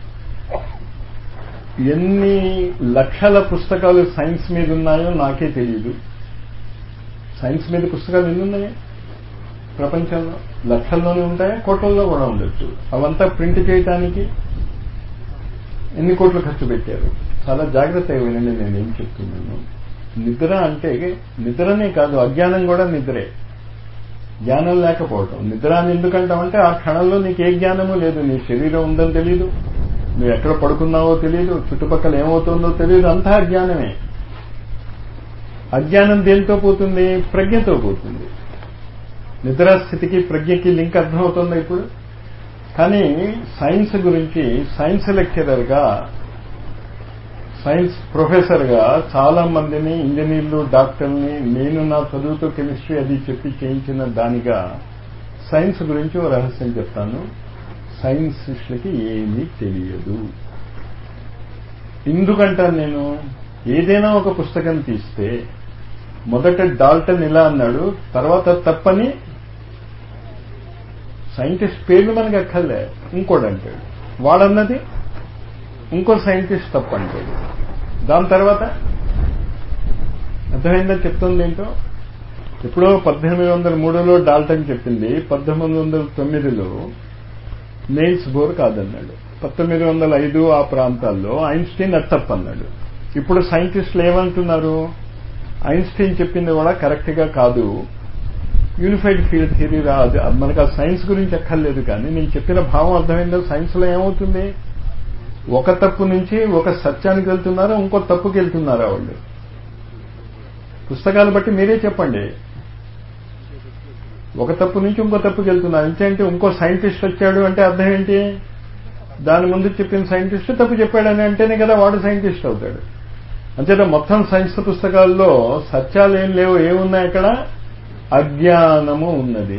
ఎన్ని లక్షల పుస్తకాలు సైన్స్ మీద ఉన్నాయో నాకే తెలియదు సైన్స్ మీద పుస్తకాలు ఎన్ని ఉన్నాయి ప్రపంచంలో లక్షల్లోనే ఉంటాయా కోట్లలో కూడా ఉండొచ్చు అవంతా ప్రింట్ చేయటానికి ఎన్ని కోట్లు ఖర్చు పెట్టారు చాలా జాగ్రత్తగా వినండి నేను ఏం చెప్తున్నాను నిద్ర అంటే నిద్రనే కాదు అజ్ఞానం కూడా నిద్రే జ్ఞానం లేకపోవటం నిద్ర అని ఎందుకంటామంటే ఆ క్షణంలో నీకు ఏ జ్ఞానము లేదు నీ శరీరం ఉందని తెలియదు నువ్వు ఎక్కడ పడుకున్నావో తెలియదు చుట్టుపక్కల ఏమవుతుందో తెలియదు అంతా అజ్ఞానమే అజ్ఞానం దేంతో పోతుంది ప్రజ్ఞతో పోతుంది నిద్రాస్థితికి ప్రజ్ఞకి లింక్ అర్థమవుతుందా ఇప్పుడు కానీ సైన్స్ గురించి సైన్స్ లెక్చరర్గా సైన్స్ ప్రొఫెసర్గా చాలా మందిని ఇంజనీర్లు డాక్టర్ని నేను నా చదువుతో కెమిస్ట్రీ అది చెప్పి చేయించిన దానిగా సైన్స్ గురించి ఓ రహస్యం చెప్తాను సైన్సిస్టులకి ఏమీ తెలియదు ఎందుకంటాను నేను ఏదైనా ఒక పుస్తకం తీస్తే మొదట డాల్టన్ ఇలా అన్నాడు తర్వాత తప్పని సైంటిస్ట్ పేర్లు మనకి అక్కర్లే ఇంకోటి అంటాడు వాడన్నది ఇంకో సైంటిస్ట్ తప్పు అంటాడు దాని తర్వాత అర్థమైందని చెప్తుంది ఏంటో ఎప్పుడో పద్దెనిమిది వందల మూడులో డాల్టన్ చెప్పింది పద్దెనిమిది వందల తొమ్మిదిలో నెయిల్స్ బోర్ కాదన్నాడు పంతొమ్మిది వందల ఐదు ఆ ప్రాంతాల్లో ఐన్స్టీన్ అట్టప్ అన్నాడు ఇప్పుడు సైంటిస్టులు ఏమంటున్నారు ఐన్స్టీన్ చెప్పింది కూడా కరెక్ట్గా కాదు యూనిఫైడ్ ఫీల్డ్ థియరీ రాదు మనకు ఆ సైన్స్ గురించి ఎక్కర్లేదు కానీ నేను చెప్పిన భావం అర్థమైందో సైన్స్లో ఏమవుతుంది ఒక తప్పు నుంచి ఒక సత్యానికి వెళ్తున్నారా ఇంకో తప్పుకి వెళ్తున్నారా వాళ్ళు పుస్తకాలు బట్టి మీరే చెప్పండి ఒక తప్పు నుంచి ఇంకో తప్పుకి వెళ్తున్నారు ఏంటంటే ఇంకో సైంటిస్ట్ వచ్చాడు అంటే అర్థం ఏంటి దాని ముందు చెప్పిన సైంటిస్ట్ తప్పు చెప్పాడని అంటేనే కదా వాడు సైంటిస్ట్ అవుతాడు అంతేత మొత్తం సైన్స్ పుస్తకాల్లో సత్యాలు ఏం లేవు ఏమున్నాయి అక్కడ అజ్ఞానము ఉన్నది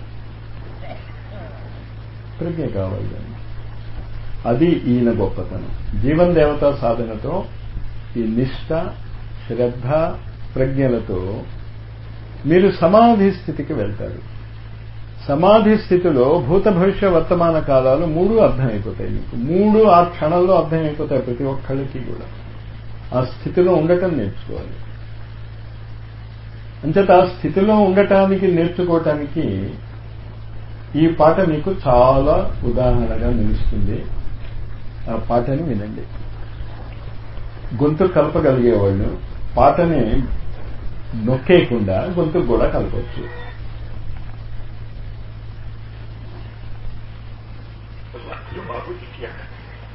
ప్రజ్ఞ కావాలి దానికి. అది ఈయన గొప్పతనం జీవన్ దేవతా సాధనతో ఈ నిష్ట శ్రద్ధ ప్రజ్ఞలతో మీరు సమాధి స్థితికి వెళ్తారు సమాధి స్థితిలో భూత భవిష్య వర్తమాన కాలాలు మూడు అర్థమైపోతాయి మీకు మూడు ఆ క్షణంలో అర్థమైపోతాయి ప్రతి ఒక్కళ్ళకి కూడా ఆ స్థితిలో ఉండటం నేర్చుకోవాలి అంచేత ఆ స్థితిలో ఉండటానికి నేర్చుకోవటానికి ఈ పాట మీకు చాలా ఉదాహరణగా నిలుస్తుంది ఆ పాటని వినండి గొంతు కలపగలిగేవాళ్ళు పాటని నొక్కేయకుండా గొంతుకు కూడా కలపవచ్చు जो बाबू जी किया करते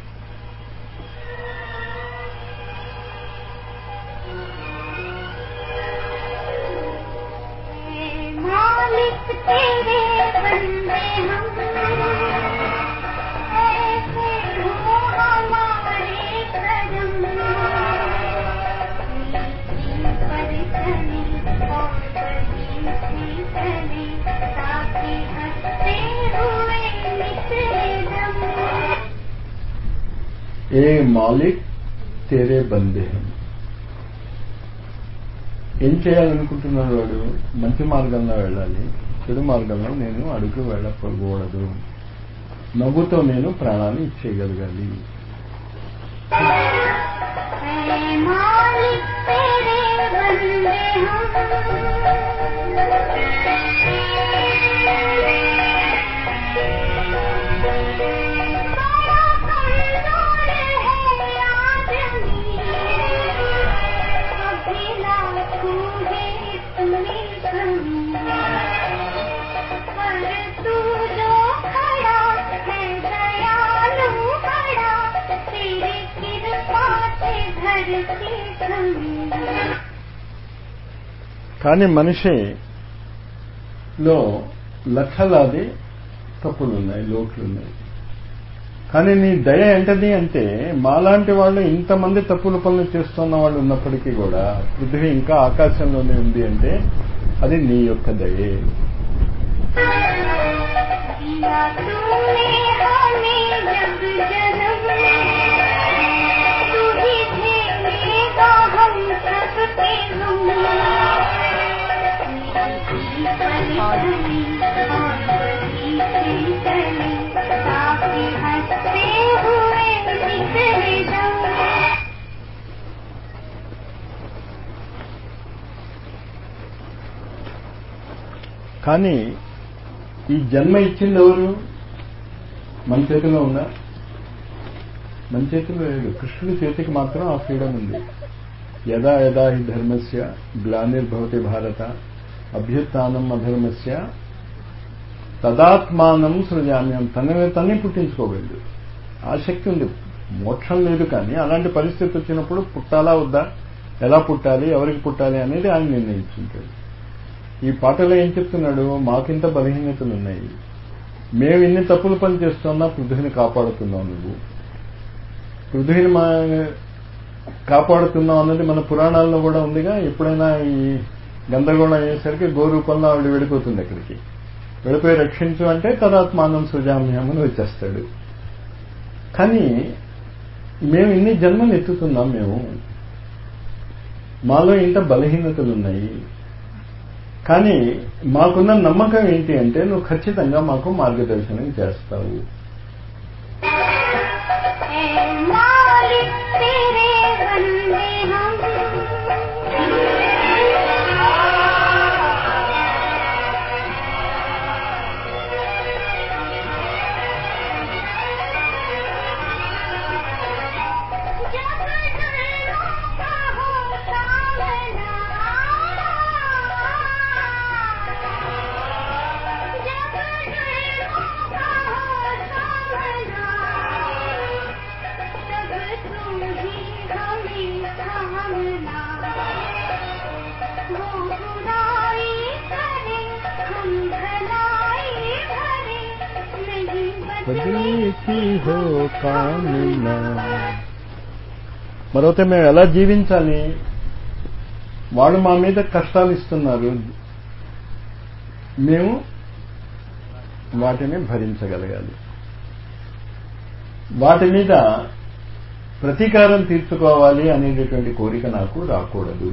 मालिक तेरे बंदे हम ऐसे हो हमारे करम परचनी और बड़ी सी चली ताकि हंसते हुए निकले दम ఏ మాలిక్ తేరే బందే హం ఏం చేయాలనుకుంటున్నాడు వాడు మంచి మార్గంలో వెళ్ళాలి చెడు మార్గంలో నేను అడుగు వెళ్ళకూడదు నవ్వుతో నేను ప్రాణాన్ని ఇచ్చేయగలగాలి ऐ मालिक तेरे बंदे तू जो खड़ा है दयालु बड़ा तेरी कृपा से धरती थमी కానీ మనిషిలో లక్షలాది తప్పులు ఉన్నాయి లోట్లు ఉన్నాయి కానీ నీ దయ ఏంటది అంటే మాలాంటి వాళ్ళు ఇంతమంది తప్పుల పనులు చేస్తున్న వాళ్ళు ఉన్నప్పటికీ కూడా పృథ్వీ ఇంకా ఆకాశంలోనే ఉంది అంటే అది నీ యొక్క దయే दिया तूने हमें जब जन्म तू ही झेलेगा हम सबके गम परेशानी और बड़ी सी चली ताकि हंसते हुए निकले दम కానీ ఈ జన్మ ఇచ్చింది ఎవరు మన చేతిలో ఉందా మన చేతిలో లేదు కృష్ణుడి చేతికి మాత్రం ఆ ఫ్రీడమ్ ఉంది యదా యదా హి ధర్మస్య గ్లానిర్భవతి భారత అభ్యుత్నం అధర్మస్య తదాత్మానం సృజామ్యం తనని తన్ని పుట్టించుకోగలడు ఆ శక్తి ఉంది మోక్షం లేదు కానీ అలాంటి పరిస్థితి వచ్చినప్పుడు పుట్టాలా వద్దా ఎలా పుట్టాలి ఎవరికి పుట్టాలి అనేది ఆయన నిర్ణయించుంటాడు ఈ పాటలో ఏం చెప్తున్నాడు మాకింత బలహీనతలు ఉన్నాయి మేము ఇన్ని తప్పులు పని చేస్తున్నా పృథ్వీని కాపాడుతున్నావు నువ్వు పృథ్వీని మా కాపాడుతున్నావు అన్నది మన పురాణాల్లో కూడా ఉందిగా ఎప్పుడైనా ఈ గందరగోళం అయ్యేసరికి గో రూపంలో ఆవిడ వెళ్ళిపోతుంది అక్కడికి వెళ్ళిపోయి రక్షించు అంటే తదాత్మానం సుజామ్యం అని వచ్చేస్తాడు కానీ మేము ఇన్ని జన్మలు ఎత్తుతున్నాం మేము మాలో ఇంత బలహీనతలు ఉన్నాయి కానీ మాకున్న నమ్మకం ఏంటి అంటే నువ్వు ఖచ్చితంగా మాకు మార్గదర్శనం చేస్తావు ऐ मालिक तेरे बंदे हम जब दिलों का हो सामना जब दिलों का हो బదిలీకి హో కామినా మరొకటి మేము ఎలా జీవించాలి వాళ్ళు మా మీద కష్టాలు ఇస్తున్నారు మేము వాటిని భరించగలగాలి వాటి మీద ప్రతీకారం తీర్చుకోవాలి అనేటటువంటి కోరిక నాకు రాకూడదు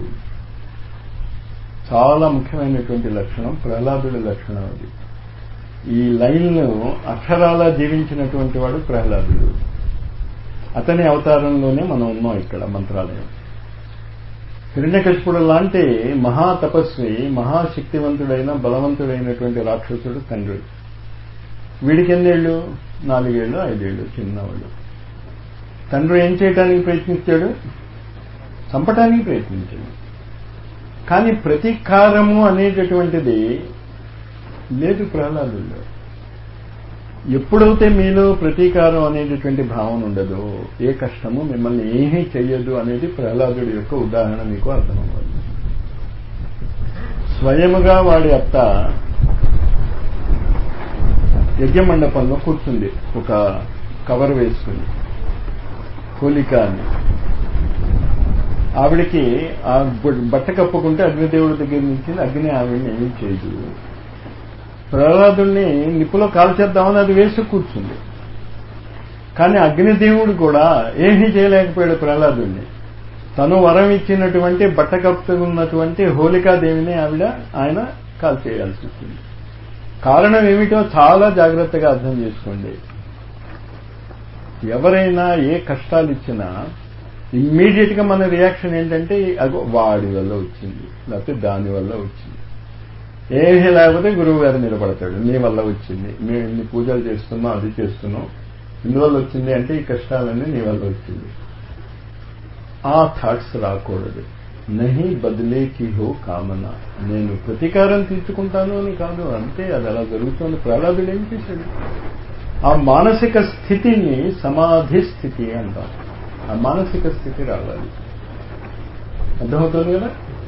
చాలా ముఖ్యమైనటువంటి లక్షణం ప్రహ్లాదుడి లక్షణం అది ఈ లైన్ను అక్షరాలా జీవించినటువంటి వాడు ప్రహ్లాదుడు అతని అవతారంలోనే మనం ఉన్నాం ఇక్కడ మంత్రాలయం హిరణ్యకశిపుడు లాంటి మహా తపస్వి మహాశక్తివంతుడైన బలవంతుడైనటువంటి రాక్షసుడు తండ్రి వీడికి ఎన్నేళ్ళు నాలుగేళ్ళు ఐదేళ్ళు చిన్నవాడు తండ్రి ఏం చేయడానికి ప్రయత్నించాడు చంపటానికి ప్రయత్నించాడు కానీ ప్రతీకారము అనేటటువంటిది లేదు ప్రహ్లాదుల్లో ఎప్పుడైతే మీలో ప్రతీకారం అనేటటువంటి భావన ఉండదో ఏ కష్టము మిమ్మల్ని ఏమీ చెయ్యదు అనేది ప్రహ్లాదుడి యొక్క ఉదాహరణ మీకు అర్థమవ్వాలి స్వయముగా వాడి అత్త యజ్ఞ మండపంలో కూర్చుంది ఒక కవర్ వేసుకుని హోలిక అని ఆవిడికి ఆ బట్ట కప్పుకుంటే అగ్నిదేవుడి దగ్గర నుంచి అగ్ని ఆవిడని ఏమీ చేయదు ప్రహ్లాదుల్ని నిప్పులో కాల్చేద్దామని అది వేసి కూర్చుంది కానీ అగ్నిదేవుడు కూడా ఏమీ చేయలేకపోయాడు ప్రహ్లాదుల్ని తను వరం ఇచ్చినటువంటి బట్ట కప్పుకున్నటువంటి హోలికాదేవిని ఆవిడ ఆయన కాల్చేయాల్సి వచ్చింది కారణం ఏమిటో చాలా జాగ్రత్తగా అర్థం చేసుకోండి ఎవరైనా ఏ కష్టాలు ఇచ్చినా ఇమ్మీడియట్ గా మన రియాక్షన్ ఏంటంటే అగో వాడి వల్ల వచ్చింది లేకపోతే దాని వల్ల వచ్చింది ఏమీ లేకపోతే గురువు గారు నిలబడతాడు నీ వల్ల వచ్చింది మేము ఇన్ని పూజలు చేస్తున్నాం అది చేస్తున్నాం ఇందువల్ల వచ్చింది అంటే ఈ కష్టాలన్నీ నీ వల్ల వచ్చింది ఆ థాట్స్ రాకూడదు నహి బదిలేకి హో కామన నేను ప్రతీకారం తీర్చుకుంటాను అని కాదు అంతే అది అలా జరుగుతుంది ప్రహ్లాదుడు ఏం చేశాడు ఆ మానసిక స్థితిని సమాధి స్థితి అంటాం ఆ మానసిక స్థితి రావాలి అర్థమవుతుంది కదా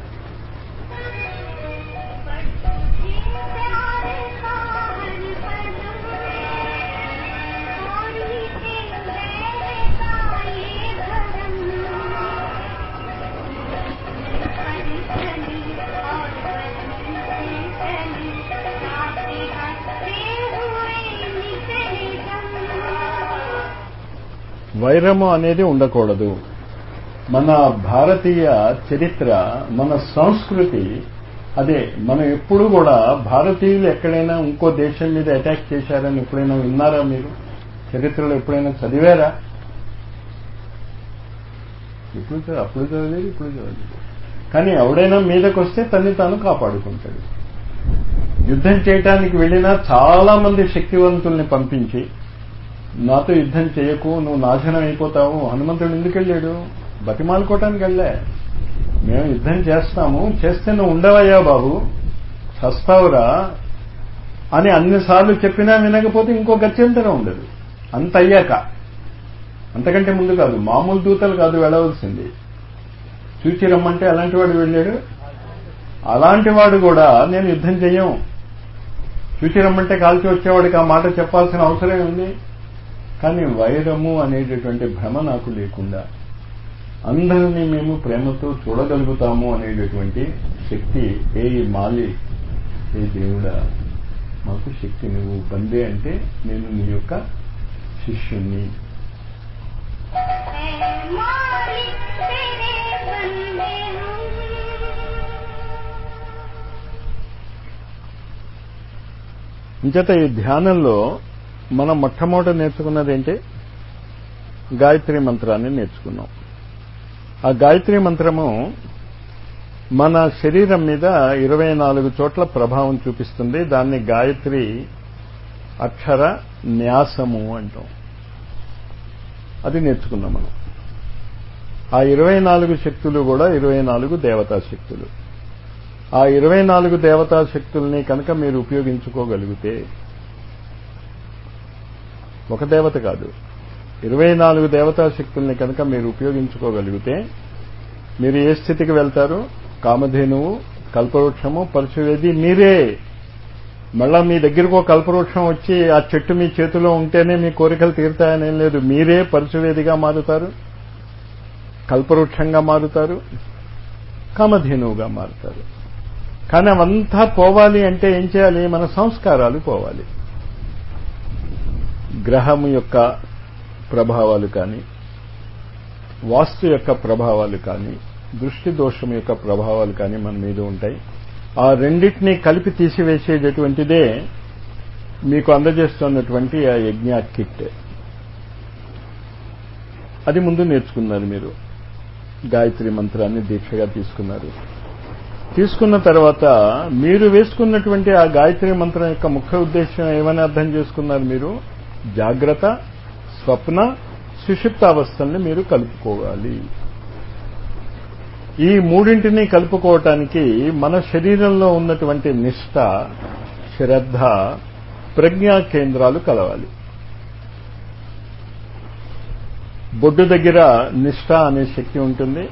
వైరము అనేది ఉండకూడదు మన భారతీయ చరిత్ర మన సంస్కృతి అదే మనం ఎప్పుడు కూడా భారతీయులు ఎక్కడైనా ఇంకో దేశం మీద అటాక్ చేశారని ఎప్పుడైనా విన్నారా మీరు చరిత్రలో ఎప్పుడైనా చదివారా ఇప్పుడు చ- అప్పుడు చదవలేదు ఇప్పుడు చదవలేదు కానీ ఎవడైనా మీదకి వస్తే తన్ని తాను కాపాడుకుంటాడు యుద్ధం చేయటానికి వెళ్ళినా చాలా మంది శక్తివంతుల్ని పంపించి నాతో యుద్ధం చేయకు నువ్వు నాశనం అయిపోతావు హనుమంతుడు ఎందుకు వెళ్ళాడు బతిమాలుకోవటానికి వెళ్ళా మేము యుద్ధం చేస్తాము చేస్తే నువ్వు ఉండవయ్యా బాబు చస్తావురా అని అన్నిసార్లు చెప్పినా వినకపోతే ఇంకో గత్యంతరం ఉండదు అంత అయ్యాక అంతకంటే ముందు కాదు మామూలు దూతలు కాదు వెళ్ళవలసింది చూచి రమ్మంటే అలాంటి వాడు వెళ్ళాడు అలాంటి వాడు కూడా నేను యుద్ధం చెయ్యం చూచి రమ్మంటే కాల్చి వచ్చేవాడికి ఆ మాట చెప్పాల్సిన అవసరం ఉంది కానీ వైరము అనేటటువంటి భ్రమ నాకు లేకుండా అందరినీ మేము ప్రేమతో చూడగలుగుతాము అనేటటువంటి శక్తి ఏ మాలి ఏ దేవుడా మాకు శక్తి నువ్వు బందే అంటే నేను నీ యొక్క శిష్యుణ్ణి मालिक तेरे बंदे हम ఇంచేత ఈ ధ్యానంలో మనం మొట్టమొదట నేర్చుకున్నది ఏంటి గాయత్రి మంత్రాన్ని నేర్చుకున్నాం ఆ గాయత్రి మంత్రము మన శరీరం మీద ఇరవై నాలుగు చోట్ల ప్రభావం చూపిస్తుంది దాన్ని గాయత్రి అక్షర న్యాసము అంటాం అది నేర్చుకున్నాం మనం ఆ ఇరవై నాలుగు శక్తులు కూడా ఇరవై నాలుగు దేవతా శక్తులు ఆ ఇరవై నాలుగు దేవతా శక్తుల్ని కనుక మీరు ఉపయోగించుకోగలిగితే ఒక దేవత కాదు ఇరవై నాలుగు దేవతా శక్తుల్ని కనుక మీరు ఉపయోగించుకోగలిగితే మీరు ఏ స్థితికి వెళ్తారు కామధేనువు కల్పవృక్షము పరశువేది మీరే మళ్ళా మీ దగ్గరకు ఒక కల్పవృక్షం వచ్చి ఆ చెట్టు మీ చేతిలో ఉంటేనే మీ కోరికలు తీరుతాయనేం లేదు మీరే పరశువేదిగా మారుతారు కల్పవృక్షంగా మారుతారు కామధేనువుగా మారుతారు కానీ అవంతా పోవాలి అంటే ఏం చేయాలి మన సంస్కారాలు పోవాలి గ్రహం యొక్క ప్రభావాలు కానీ వాస్తు యొక్క ప్రభావాలు కానీ దృష్టి దోషం యొక్క ప్రభావాలు కానీ మన మీద ఉంటాయి ఆ రెండింటినీ కలిపి తీసివేసేటటువంటిదే మీకు అందజేస్తున్నటువంటి ఆ యజ్ఞ కిట్ అది ముందు నేర్చుకున్నారు మీరు గాయత్రి మంత్రాన్ని దీక్షగా తీసుకున్నారు తీసుకున్న తర్వాత మీరు వేసుకున్నటువంటి ఆ గాయత్రి మంత్రం యొక్క ముఖ్య ఉద్దేశం ఏమని అర్థం చేసుకున్నారు మీరు జాగ్రత్త స్వప్న సుషిప్తావస్థల్ని మీరు కలుపుకోవాలి ఈ మూడింటిని కలుపుకోవటానికి మన శరీరంలో ఉన్నటువంటి నిష్ట శ్రద్ధ ప్రజ్ఞా కేంద్రాలు కలవాలి బొడ్డు దగ్గర నిష్ట అనే శక్తి ఉంటుంది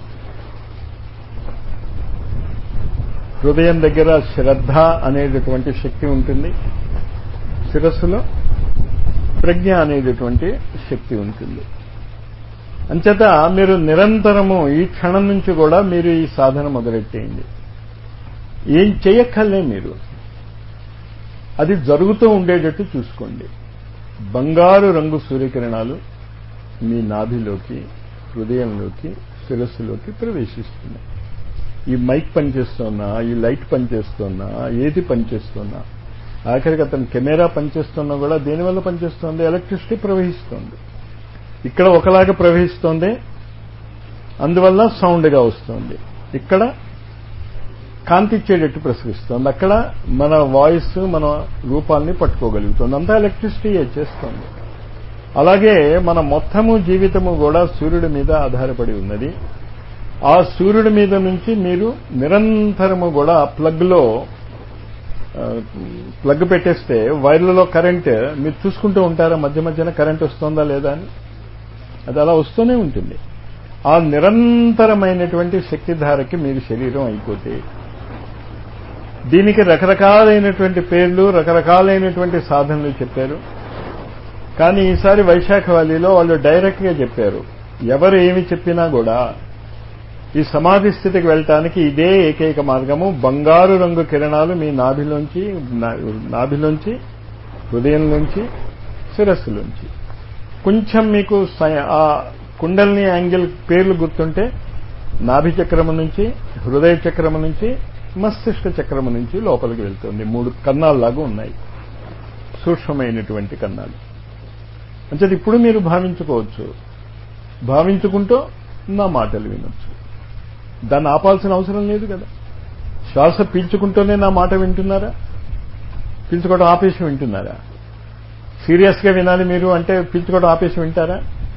హృదయం దగ్గర శ్రద్ధ అనేటటువంటి శక్తి ఉంటుంది శిరస్సులో ప్రజ్ఞ అనేటటువంటి శక్తి ఉంటుంది అంచేత మీరు నిరంతరము ఈ క్షణం నుంచి కూడా మీరు ఈ సాధన మొదలెట్టేయండి ఏం చేయక్కర్లే మీరు అది జరుగుతూ ఉండేటట్టు చూసుకోండి బంగారు రంగు సూర్యకిరణాలు మీ నాభిలోకి హృదయంలోకి శిరస్సులోకి ప్రవేశిస్తున్నాయి ఈ మైక్ పనిచేస్తున్నా ఈ లైట్ పనిచేస్తున్నా ఏది పనిచేస్తున్నా ఆఖరికి అతను కెమెరా పనిచేస్తున్నా కూడా దేనివల్ల పనిచేస్తుంది ఎలక్ట్రిసిటీ ప్రవహిస్తుంది ఇక్కడ ఒకలాగా ప్రవహిస్తోంది అందువల్ల సౌండ్గా వస్తుంది ఇక్కడ కాంతి ఇచ్చేటట్టు ప్రసరిస్తుంది అక్కడ మన వాయిస్ మన రూపాల్ని పట్టుకోగలుగుతుంది అంతా ఎలక్ట్రిసిటీ చేస్తుంది అలాగే మన మొత్తము జీవితము కూడా సూర్యుడి మీద ఆధారపడి ఉన్నది ఆ సూర్యుడి మీద నుంచి మీరు నిరంతరము కూడా ప్లగ్లో ప్లగ్ పెట్టేస్తే వైర్లలో కరెంట్ మీరు చూసుకుంటూ ఉంటారా మధ్య మధ్యన కరెంట్ వస్తుందా లేదా అని అది అలా వస్తూనే ఉంటుంది ఆ నిరంతరమైనటువంటి శక్తిధారకి మీరు శరీరం అయిపోతే దీనికి రకరకాలైనటువంటి పేర్లు రకరకాలైనటువంటి సాధనలు చెప్పారు కానీ ఈసారి వైశాఖ వ్యాలీలో వాళ్ళు డైరెక్ట్గా చెప్పారు ఎవరు ఏమి చెప్పినా కూడా ఈ సమాధి స్థితికి వెళ్ళటానికి ఇదే ఏకైక మార్గము బంగారు రంగు కిరణాలు మీ నాభిలోంచి నాభిలోంచి హృదయంలోంచి శిరస్సులోంచి కొంచెం మీకు ఆ కుండల్ని యాంగిల్ పేర్లు గుర్తుంటే నాభి చక్రము నుంచి హృదయ చక్రము నుంచి మస్తిష్క చక్రము నుంచి లోపలికి వెళ్తుంది మూడు కన్నాల్లాగా ఉన్నాయి సూక్ష్మమైనటువంటి కన్నాలు అంటే ఇప్పుడు మీరు భావించుకోవచ్చు భావించుకుంటూ నా మాటలు వినొచ్చు దాన్ని ఆపాల్సిన అవసరం లేదు కదా శ్వాస పీల్చుకుంటూనే నా మాట వింటున్నారా పీల్చుకోవడం ఆపేసి వింటున్నారా సీరియస్గా వినాలి మీరు అంటే పీల్చుకోవడం ఆపేసి వింటారా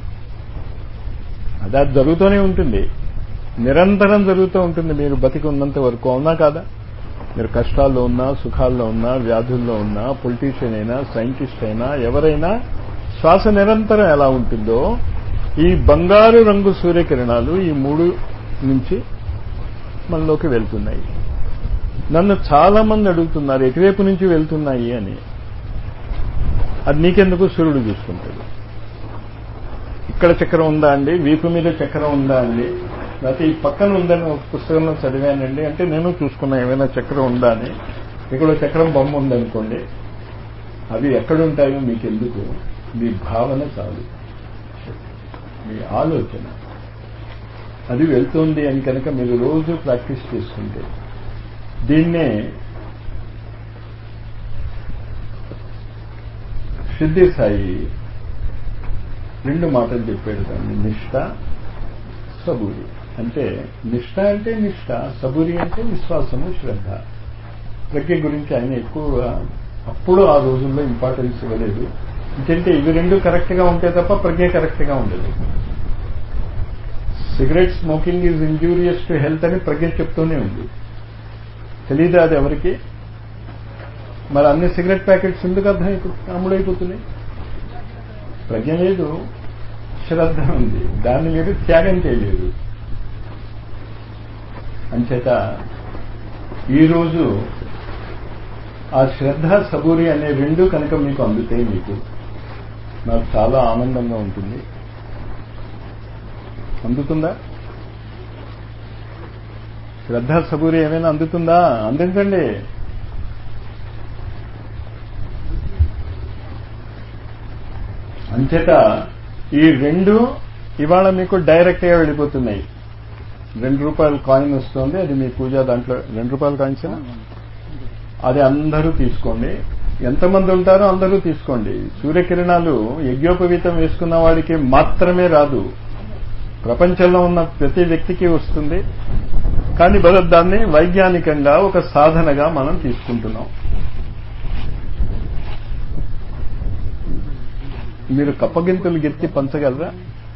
అది అది జరుగుతూనే ఉంటుంది నిరంతరం జరుగుతూ ఉంటుంది మీరు బతికి ఉన్నంత వరకు అవునా కాదా మీరు కష్టాల్లో ఉన్నా సుఖాల్లో ఉన్నా వ్యాధుల్లో ఉన్నా పొలిటీషియన్ అయినా సైంటిస్ట్ అయినా ఎవరైనా శ్వాస నిరంతరం ఎలా ఉంటుందో ఈ బంగారు రంగు సూర్యకిరణాలు ఈ మూడు నుంచి మనలోకి వెళ్తున్నాయి నన్ను చాలా మంది అడుగుతున్నారు ఎటువైపు నుంచి వెళ్తున్నాయి అని అది నీకెందుకు సూర్యుడు చూసుకుంటాడు ఇక్కడ చక్రం ఉందా అండి వీపు మీద చక్రం ఉందా అండి లేకపోతే ఈ పక్కన ఉందని ఒక పుస్తకంలో చదివానండి అంటే నేను చూసుకున్నా ఏమైనా చక్రం ఉందా అని ఇక్కడ చక్రం బొమ్మ ఉందనుకోండి అవి ఎక్కడుంటాయో మీకెందుకు మీ భావన చాలు మీ ఆలోచన అది వెళ్తుంది అని కనుక మీరు రోజు ప్రాక్టీస్ చేసుకుంటే దీన్నే సిద్ధి సాయి రెండు మాటలు చెప్పాడు దాన్ని నిష్ట సబూరి అంటే నిష్ట అంటే నిష్ట సబూరి అంటే విశ్వాసము శ్రద్ధ ప్రజ్ఞ గురించి ఆయన ఎక్కువ అప్పుడు ఆ రోజుల్లో ఇంపార్టెన్స్ ఇవ్వలేదు ఎందుకంటే ఇవి రెండు కరెక్ట్గా ఉంటే తప్ప ప్రజ్ఞ కరెక్ట్గా ఉండదు cigarette smoking is injurious to health అని ప్రజ్ఞ చెప్తూనే ఉంది తెలీదా అది ఎవరికి మరి అన్ని సిగరెట్ ప్యాకెట్స్ ఎందుకు అర్థం అమ్ముడైపోతున్నాయి ప్రజ్ఞ లేదు శ్రద్ధ ఉంది దాన్ని మీరు త్యాగం చేయలేదు అంచేత ఈరోజు ఆ శ్రద్ధ సబూరి అనే రెండు కనుక మీకు అందుతాయి మీకు నాకు చాలా ఆనందంగా ఉంటుంది అందుతుందా శ్రద్ధ సబూరి ఏమైనా అందుతుందా అందించండి అంచేత ఈ రెండు ఇవాళ మీకు డైరెక్ట్ గా వెళ్ళిపోతున్నాయి రెండు రూపాయల కాయిన్ వస్తుంది అది మీ పూజ దాంట్లో రెండు రూపాయల కాయిన్స్ అది అందరూ తీసుకోండి ఎంతమంది ఉంటారో అందరూ తీసుకోండి సూర్యకిరణాలు యజ్ఞోపవీతం వేసుకున్న వాడికి మాత్రమే రాదు ప్రపంచంలో ఉన్న ప్రతి వ్యక్తికి వస్తుంది కానీ భరత్ దాన్ని వైజ్ఞానికంగా ఒక సాధనగా మనం తీసుకుంటున్నాం మీరు కప్పగింతులు గెత్తి పంచగలరా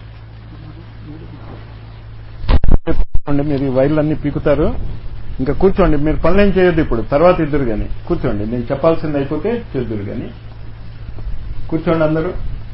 కూర్చోండి మీరు ఈ వైర్లన్నీ పీకుతారు ఇంకా కూర్చోండి మీరు పనులేం చేయొద్దు ఇప్పుడు తర్వాత ఇద్దరు కానీ కూర్చోండి నేను చెప్పాల్సింది అయిపోతే చేద్దరు కానీ కూర్చోండి అందరూ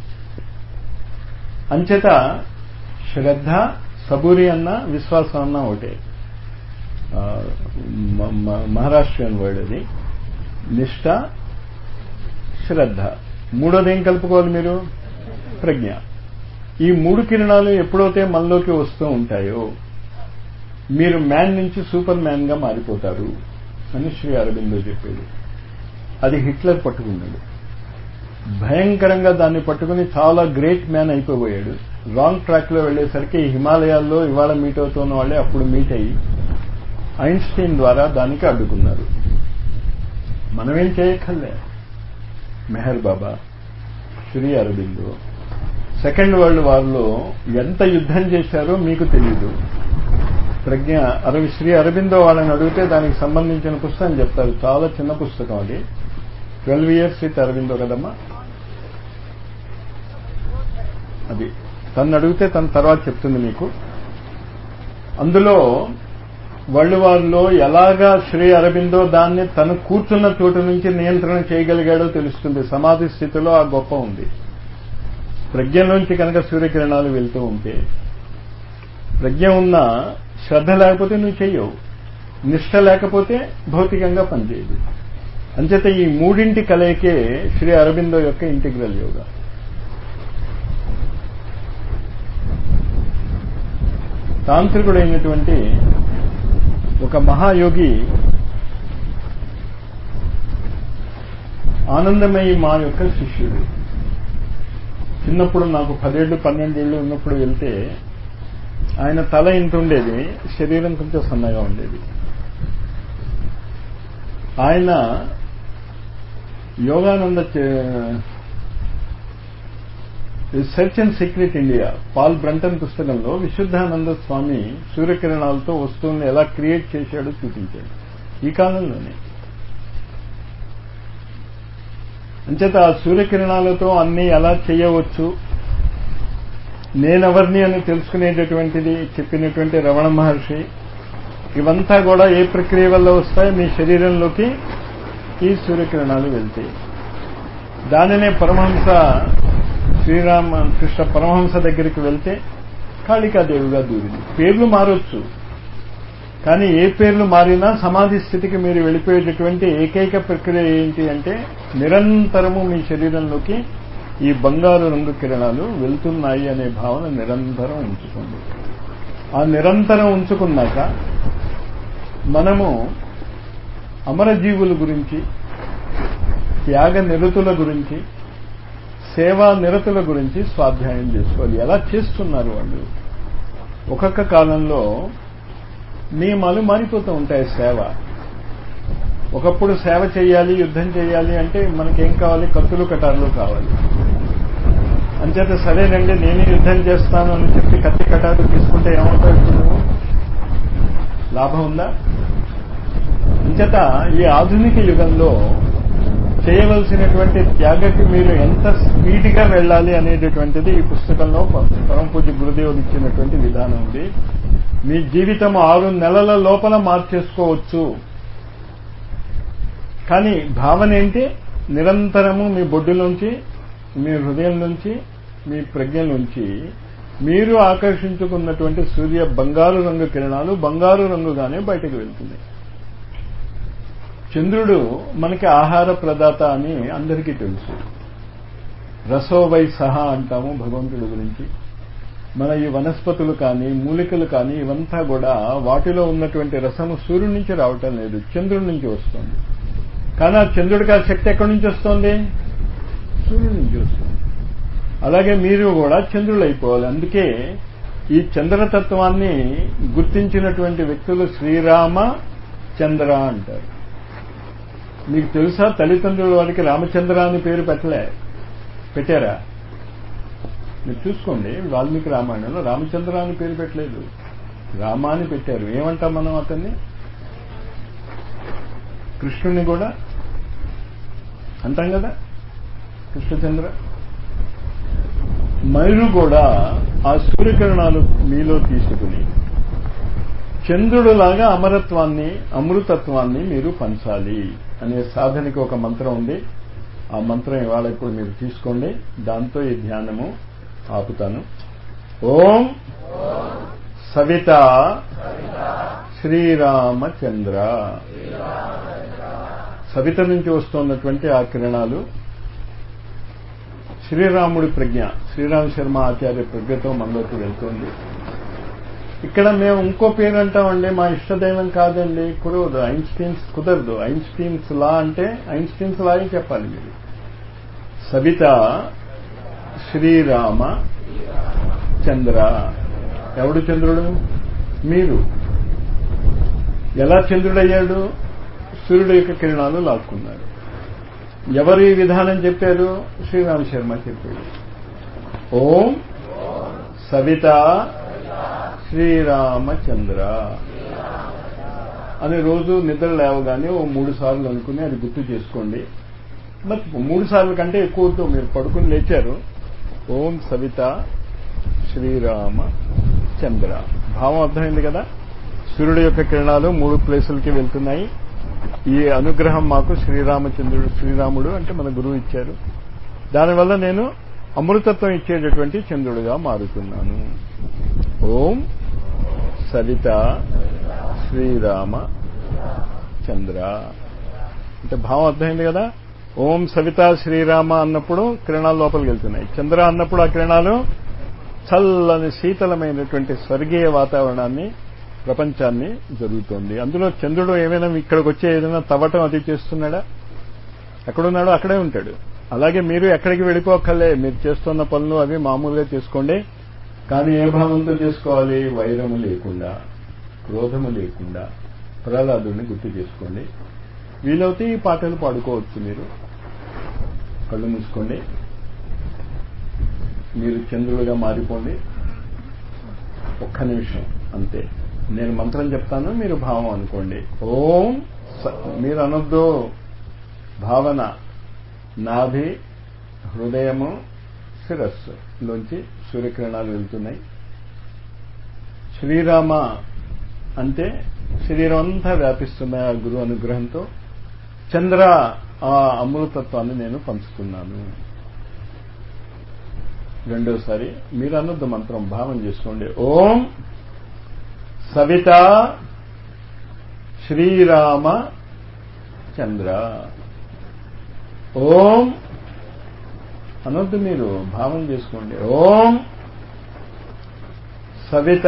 అంచేత శ్రద్ధ సబూరి అన్న విశ్వాసం అన్న ఒకటే ఆ, మ- మ- మహారాష్ట్రియన్ వర్డ్ అది నిష్ఠ శ్రద్ధ మూడోది ఏం కలుపుకోవాలి మీరు ప్రజ్ఞ ఈ మూడు కిరణాలు ఎప్పుడైతే మనలోకి వస్తూ ఉంటాయో మీరు మ్యాన్ నుంచి సూపర్ మ్యాన్ గా మారిపోతారు అని శ్రీ అరవిందో చెప్పేది అది హిట్లర్ పట్టుకున్నాడు భయంకరంగా దాన్ని పట్టుకుని చాలా గ్రేట్ మ్యాన్ అయిపోయాడు రాంగ్ ట్రాక్ లో వెళ్లేసరికి ఈ హిమాలయాల్లో ఇవాళ మీట్ అవుతున్న వాళ్ళే అప్పుడు మీట్ అయ్యి ఐన్స్టీన్ ద్వారా దానికి అడ్డుకున్నారు మనమేం చేయక్కర్లే మెహర్ బాబా శ్రీ అరవిందో సెకండ్ వరల్డ్ వార్లో ఎంత యుద్ధం చేశారో మీకు తెలియదు ప్రజ్ఞ అరవి శ్రీ అరవిందో వాళ్ళని అడిగితే దానికి సంబంధించిన పుస్తకం చెప్తారు చాలా చిన్న పుస్తకం అది ట్వెల్వ్ ఇయర్స్ విత్ అరవిందో కదమ్మా అది తను అడిగితే తన తర్వాత చెప్తుంది మీకు అందులో వరల్డ్ వార్లో ఎలాగా శ్రీ అరవిందో దాన్ని తను కూర్చున్న చోటు నుంచి నియంత్రణ చేయగలిగాడో తెలుస్తుంది సమాధి స్థితిలో ఆ గొప్ప ఉంది ప్రజ్ఞలోంచి కనుక సూర్యకిరణాలు వెళ్తూ ఉంటే ప్రజ్ఞ ఉన్న శ్రద్ధ లేకపోతే నువ్వు చెయ్యవు నిష్ట లేకపోతే భౌతికంగా పనిచేయదు అంచేత ఈ మూడింటి కలయికే శ్రీ అరబిందో యొక్క ఇంటిగ్రల్ యోగా తాంత్రికుడైనటువంటి ఒక మహాయోగి ఆనందమయి మా యొక్క శిష్యుడు చిన్నప్పుడు నాకు పదేళ్ళు పన్నెండేళ్ళు ఉన్నప్పుడు వెళ్తే ఆయన తల ఇంత ఉండేది శరీరం కొంచెం సన్నగా ఉండేది ఆయన Yogananda search and secret India Paul Brunton పుస్తకంలో విశుద్ధానంద స్వామి సూర్యకిరణాలతో వస్తువులను ఎలా క్రియేట్ చేశాడో చూపించాడు ఈ కాలంలోనే అంచేత ఆ సూర్యకిరణాలతో అన్ని ఎలా చేయవచ్చు నేనెవరిని అని తెలుసుకునేటటువంటిది చెప్పినటువంటి రమణ మహర్షి ఇవంతా కూడా ఏ ప్రక్రియ వల్ల వస్తాయి మీ శరీరంలోకి ఈ సూర్యకిరణాలు వెళ్తాయి దానినే పరమహంస శ్రీరామ కృష్ణ పరమహంస దగ్గరికి వెళ్తే కాళికాదేవిగా దూరింది పేర్లు మారొచ్చు కానీ ఏ పేర్లు మారినా సమాధి స్థితికి మీరు వెళ్ళిపోయేటటువంటి ఏకైక ప్రక్రియ ఏంటి అంటే నిరంతరము మీ శరీరంలోకి ఈ బంగారు రంగు కిరణాలు వెళ్తున్నాయి అనే భావన నిరంతరం ఉంచుకోండి ఆ నిరంతరం ఉంచుకున్నాక మనము అమరజీవుల గురించి త్యాగ నిరతుల గురించి సేవా నిరతుల గురించి స్వాధ్యాయం చేసుకోవాలి ఎలా చేస్తున్నారు వాళ్ళు ఒక్కొక్క కాలంలో నియమాలు మారిపోతూ ఉంటాయి సేవ ఒకప్పుడు సేవ చేయాలి యుద్ధం చేయాలి అంటే మనకేం కావాలి కత్తులు కటార్లు కావాలి అంచేత సరేనండి నేనే యుద్ధం చేస్తాను అని చెప్పి కత్తి కటారు తీసుకుంటే ఏమవుతావు ఇప్పుడు నువ్వు లాభం ఉందా అంచేత ఈ ఆధునిక యుగంలో చేయవలసినటువంటి త్యాగకి మీరు ఎంత స్పీడ్గా వెళ్ళాలి అనేటటువంటిది ఈ పుస్తకంలో పరమ పూజ్య గురుదేవులు ఇచ్చినటువంటి విధానం ఉంది మీ జీవితం ఆరు నెలల లోపల మార్చేసుకోవచ్చు కానీ భావన ఏంటి నిరంతరము మీ బొడ్డులోంచి మీ హృదయం నుంచి మీ ప్రజ్ఞ నుంచి మీరు ఆకర్షించుకున్నటువంటి సూర్య బంగారు రంగు కిరణాలు బంగారు రంగుగానే బయటకు వెళ్తుంది చంద్రుడు మనకి ఆహార ప్రదాత అని అందరికీ తెలుసు రసోవై సహా అంటాము భగవంతుడి గురించి మన ఈ వనస్పతులు కానీ మూలికలు కానీ ఇవంతా కూడా వాటిలో ఉన్నటువంటి రసము సూర్యుడి నుంచి రావటం లేదు చంద్రుడి నుంచి వస్తుంది కానీ ఆ చంద్రుడికి ఆ శక్తి ఎక్కడి నుంచి వస్తుంది సూర్యుడి నుంచి వస్తుంది అలాగే మీరు కూడా చంద్రులు అయిపోవాలి అందుకే ఈ చంద్రతత్వాన్ని గుర్తించినటువంటి వ్యక్తులు శ్రీరామ చంద్ర అంటారు మీకు తెలుసా తల్లిదండ్రుల వారికి రామచంద్ర అని పేరు పెట్టలే పెట్టారా మీరు చూసుకోండి వాల్మీకి రామాయణంలో రామచంద్ర అని పేరు పెట్టలేదు రామ అని పెట్టారు ఏమంటాం మనం అతన్ని కృష్ణుని కూడా అంటాం కదా కృష్ణచంద్ర మీరు కూడా ఆ సూర్యకిరణాలు మీలో తీసుకుని చంద్రుడులాగా అమరత్వాన్ని అమృతత్వాన్ని మీరు పంచాలి అనే సాధనకి ఒక మంత్రం ఉంది ఆ మంత్రం ఇవాళ ఇప్పుడు మీరు తీసుకోండి దాంతో ఈ ధ్యానము ఆపుతాను ఓం సవిత శ్రీరామచంద్ర సవిత నుంచి వస్తున్నటువంటి ఆ కిరణాలు శ్రీరాముడి ప్రజ్ఞ శ్రీరామ శర్మ ఆచార్య ప్రజ్ఞతో మనలోకి వెళ్తుంది ఇక్కడ మేము ఇంకో పేరు అంటామండి మా ఇష్టదైవం కాదండి కుదరదు ఐన్స్టీన్స్ కుదరదు ఐన్స్టీన్స్ లా అంటే ఐన్స్టీన్స్ లాగే చెప్పాలి మీరు సవిత శ్రీరామ చంద్ర ఎవడు చంద్రుడు మీరు ఎలా చంద్రుడయ్యాడు సూర్యుడు యొక్క కిరణాలు లాక్కున్నారు ఎవరు ఈ విధానం చెప్పారు శ్రీరామ శర్మ చెప్పాడు ఓం సవిత శ్రీరామచంద్ర అని రోజు నిద్ర లేవగానే ఓ మూడు సార్లు అనుకుని అది గుర్తు చేసుకోండి మరి మూడు సార్లు కంటే ఎక్కువ వద్దు మీరు పడుకుని లేచారు ఓం సవిత శ్రీరామ చంద్ర భావం అర్థమైంది కదా సూర్యుడు యొక్క కిరణాలు మూడు ప్లేసులకి వెళ్తున్నాయి ఈ అనుగ్రహం మాకు శ్రీరామచంద్రుడు శ్రీరాముడు అంటే మన గురువు ఇచ్చారు దానివల్ల నేను అమృతత్వం ఇచ్చేటటువంటి చంద్రుడిగా మారుతున్నాను ఓం సవిత శ్రీరామ చంద్ర అంటే భావం అర్థమైంది కదా ఓం సవిత శ్రీరామ అన్నప్పుడు కిరణాలు లోపలికి వెళ్తున్నాయి చంద్ర అన్నప్పుడు ఆ కిరణాలు చల్లని శీతలమైనటువంటి స్వర్గీయ వాతావరణాన్ని ప్రపంచాన్ని జరుగుతోంది అందులో చంద్రుడు ఏమైనా ఇక్కడికి వచ్చే ఏదైనా తవ్వటం అది చేస్తున్నాడా ఎక్కడున్నాడో అక్కడే ఉంటాడు అలాగే మీరు ఎక్కడికి వెళ్ళిపోకలే మీరు చేస్తున్న పనులు అవి మామూలుగా చేసుకోండి కానీ ఏ భావంతో చేసుకోవాలి వైరము లేకుండా క్రోధము లేకుండా ప్రహ్లాదుడిని గుర్తు చేసుకోండి వీలవుతే ఈ పాటలు పాడుకోవచ్చు మీరు కళ్ళు మూసుకోండి మీరు చంద్రులుగా మారిపోండి ఒక్క నిమిషం అంతే నేను మంత్రం చెప్తాను మీరు భావం అనుకోండి ఓం స- మీరు అనొద్దు భావన నాభి హృదయము శిరస్సు లోంచి సూర్యకిరణాలు వెళ్తున్నాయి శ్రీరామ అంటే శరీరం అంతా వ్యాపిస్తున్నాయి ఆ గురు అనుగ్రహంతో చంద్ర ఆ అమృతత్వాన్ని నేను పంచుతున్నాను రెండోసారి మీరు అనొద్దు మంత్రం భావం చేసుకోండి ఓం సవిత శ్రీరామ చంద్ర ఓం అనొద్దు మీరు భావం చేసుకోండి ఓం సవిత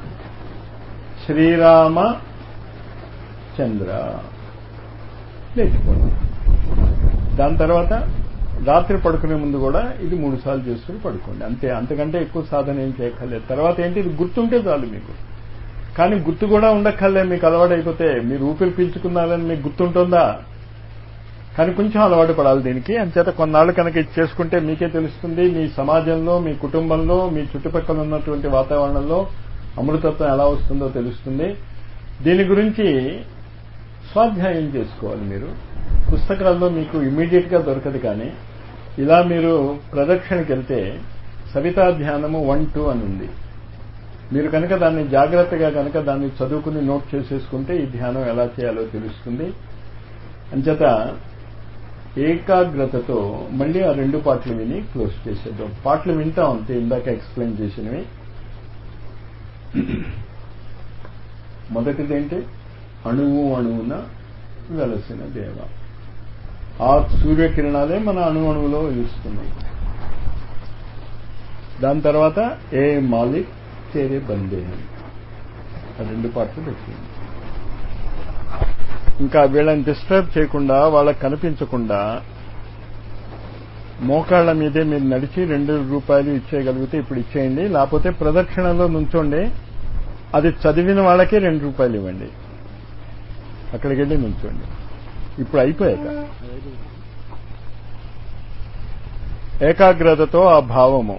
శ్రీరామ చంద్ర లేచిపోండి దాని తర్వాత రాత్రి పడుకునే ముందు కూడా ఇది మూడు సార్లు చేసుకుని పడుకోండి అంతే అంతకంటే ఎక్కువ సాధన ఏం చేయక్కర్లేదు తర్వాత ఏంటి ఇది గుర్తుంటే చాలు మీకు కానీ గుర్తు కూడా ఉండక్కర్లే మీకు అలవాటు అయిపోతే మీరు ఊపిరి పీల్చుకున్నారని మీకు గుర్తుంటుందా కానీ కొంచెం అలవాటు పడాలి దీనికి అంచేత కొన్నాళ్ళు కనుక ఇది చేసుకుంటే మీకే తెలుస్తుంది మీ సమాజంలో మీ కుటుంబంలో మీ చుట్టుపక్కల ఉన్నటువంటి వాతావరణంలో అమృతత్వం ఎలా వస్తుందో తెలుస్తుంది దీని గురించి స్వాధ్యాయం చేసుకోవాలి మీరు పుస్తకాల్లో మీకు ఇమీడియట్ గా దొరకదు కానీ ఇలా మీరు ప్రదక్షిణకి వెళ్తే సవితా ధ్యానము వన్ టూ అని ఉంది మీరు కనుక దాన్ని జాగ్రత్తగా కనుక దాన్ని చదువుకుని నోట్ చేసేసుకుంటే ఈ ధ్యానం ఎలా చేయాలో తెలుస్తుంది అంచేత ఏకాగ్రతతో మళ్ళీ ఆ రెండు పాటలు విని క్లోజ్ చేసేద్దాం పాటలు వింటాం అంతే ఇందాక ఎక్స్ప్లెయిన్ చేసినవి మొదటిదేంటి అణువు అణువున వెలసిన దేవ ఆ సూర్యకిరణాలే మన అణు అణువులో వెలుస్తున్నాయి దాని తర్వాత ఏ మాలిక్ తేరే బందే ఆ రెండు పాటలు పెట్టింది ఇంకా వీళ్ళని డిస్టర్బ్ చేయకుండా వాళ్ళకి కనిపించకుండా మోకాళ్ల మీదే మీరు నడిచి రెండు రూపాయలు ఇచ్చేయగలిగితే ఇప్పుడు ఇచ్చేయండి లేకపోతే ప్రదక్షిణలో నుంచోండి అది చదివిన వాళ్ళకే రెండు రూపాయలు ఇవ్వండి అక్కడికి వెళ్ళి నుంచోండి ఇప్పుడు అయిపోయాక ఏకాగ్రతతో ఆ భావము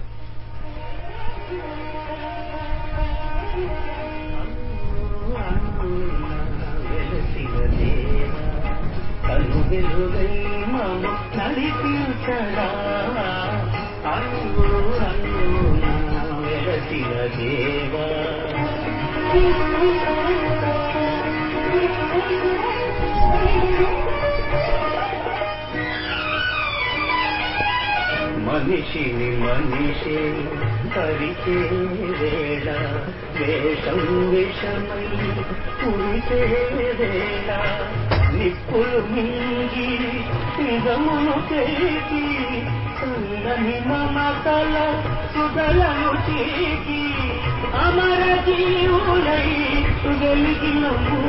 మనిషిని మనిషి కరిచే వేళ వేషం విషమై కురిసే వేళ నిప్పులు మింగి నిజమును చేసి సందని మమతల సుగలను చీకి అమర జీవులై వెలిగిన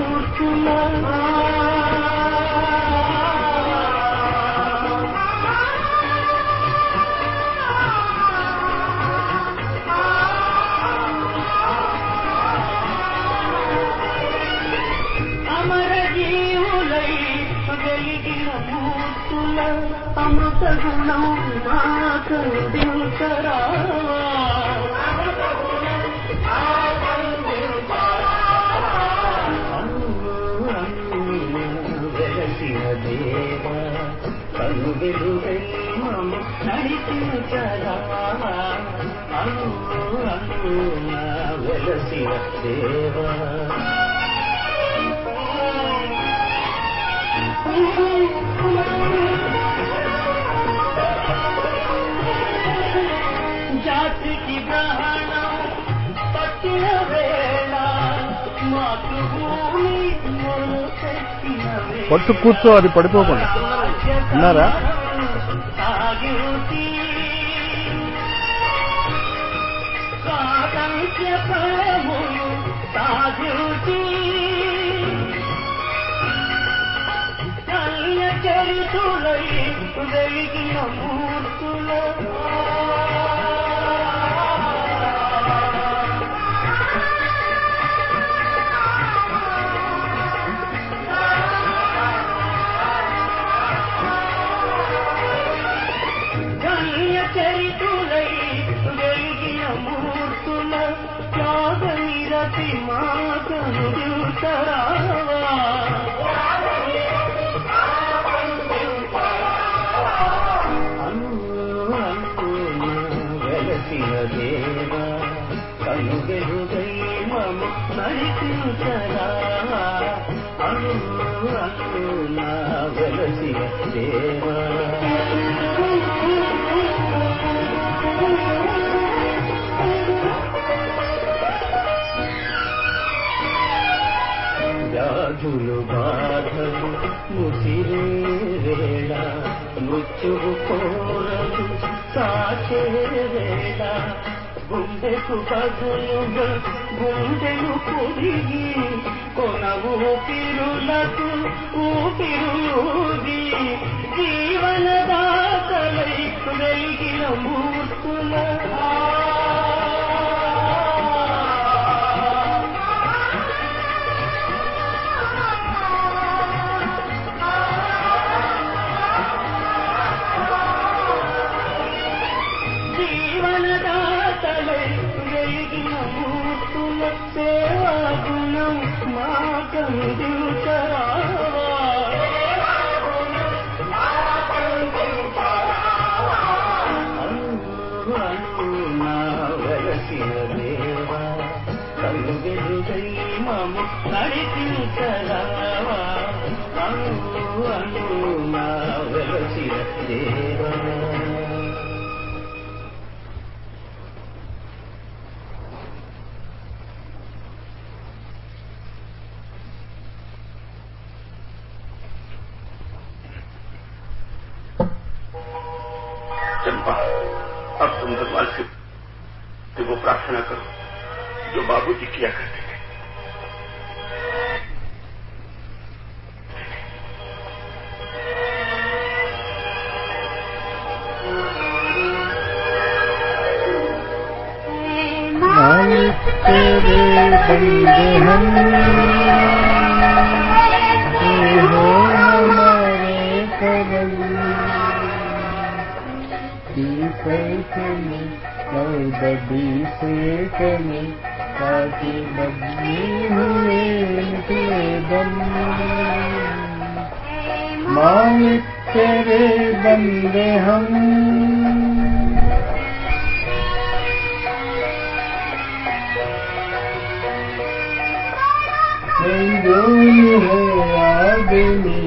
మూర్తుల అమర జీవులై వెలిగిన మూర్తుల అమృత గుణం మాకందించరా వెలసిన దేవ కను వెలుగై మమ నడిపించరా అను అను వెలసిన దేవా జాతికి గ్రహణం పట్టిన వేళ మాతృభూమి మొలకెత్తిన వేళ. పట్టు కూర్చో అది పడిపోకుండా విన్నారా? సాగించి స్వాతంత్ర్య ఫలములు సాగించి కన్య చరితులై వెలిగిన మూర్తుల కన్య చరితులై వెలిగిన మూర్తుల త్యాగ నిరతి మాతను దిల్సరావా అను అను వెలసిన దేవా కను వెలుగై మమ నడిపించరా అను అను నా వెలసిన దేవా వ్యాధులు బాధలు ముసిరే వేళ మృత్యువు కోరలు సాచే వేళ గుండెకు బదులుగా గుండెలు పొదిగి కొన ఊపిరులకు ఊపిరులూది జీవనదాతలై వెలిగిన మూర్తుల జీవనదాతలై వెలిగిన మూర్తుల సేవా గుణం మాకందించరావా అను అను నా వెలసిన దేవా కళ్ళు వెలుగై మము నడిపించరావా అను అను నా వెలసిన దేవా उन भगवान से कि वो प्रार्थना करो जो बाबूजी किया करते थे मालिक तेरे बंदे हम तू हो हमारे करम की पैसने और बदी से कने ताकि बदली हुए निकले दम मालिक तेरे बंदे हम संजोनी है आदमी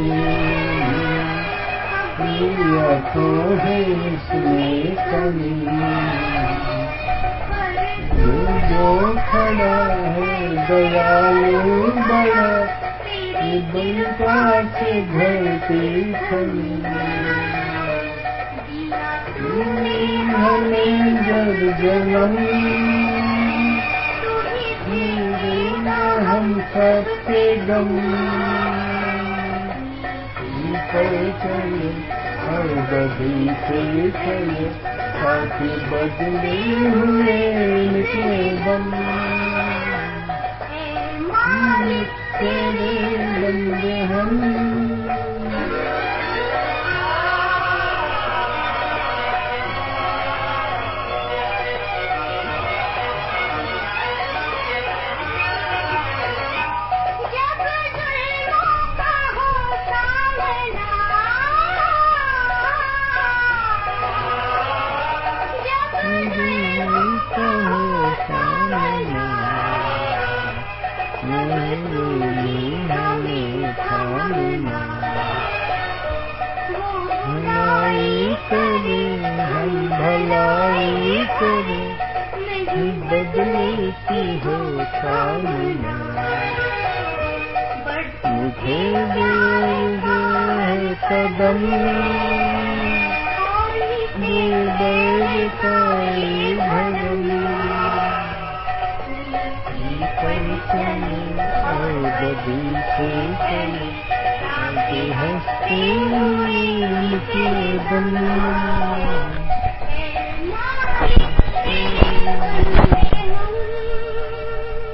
प्रिया तो है इसमें कमी जो जो खड़ा है दयालु बड़ा ये बनता से घरती खली हमें जब जन्म हम सबके गम पर चले हर बदी से चले ताकि बदले हुए निकले दम तेरे बंदे हम जब जुल्मों का हो सामना जब जुल्मों का हो सामना हमें थामना भलाई करे हम भलाई करे बदले की हो थामना मुझे देर है कदम ये बैर का ये भरम पर चले और बदी से चले आगे हंसते हुए के दम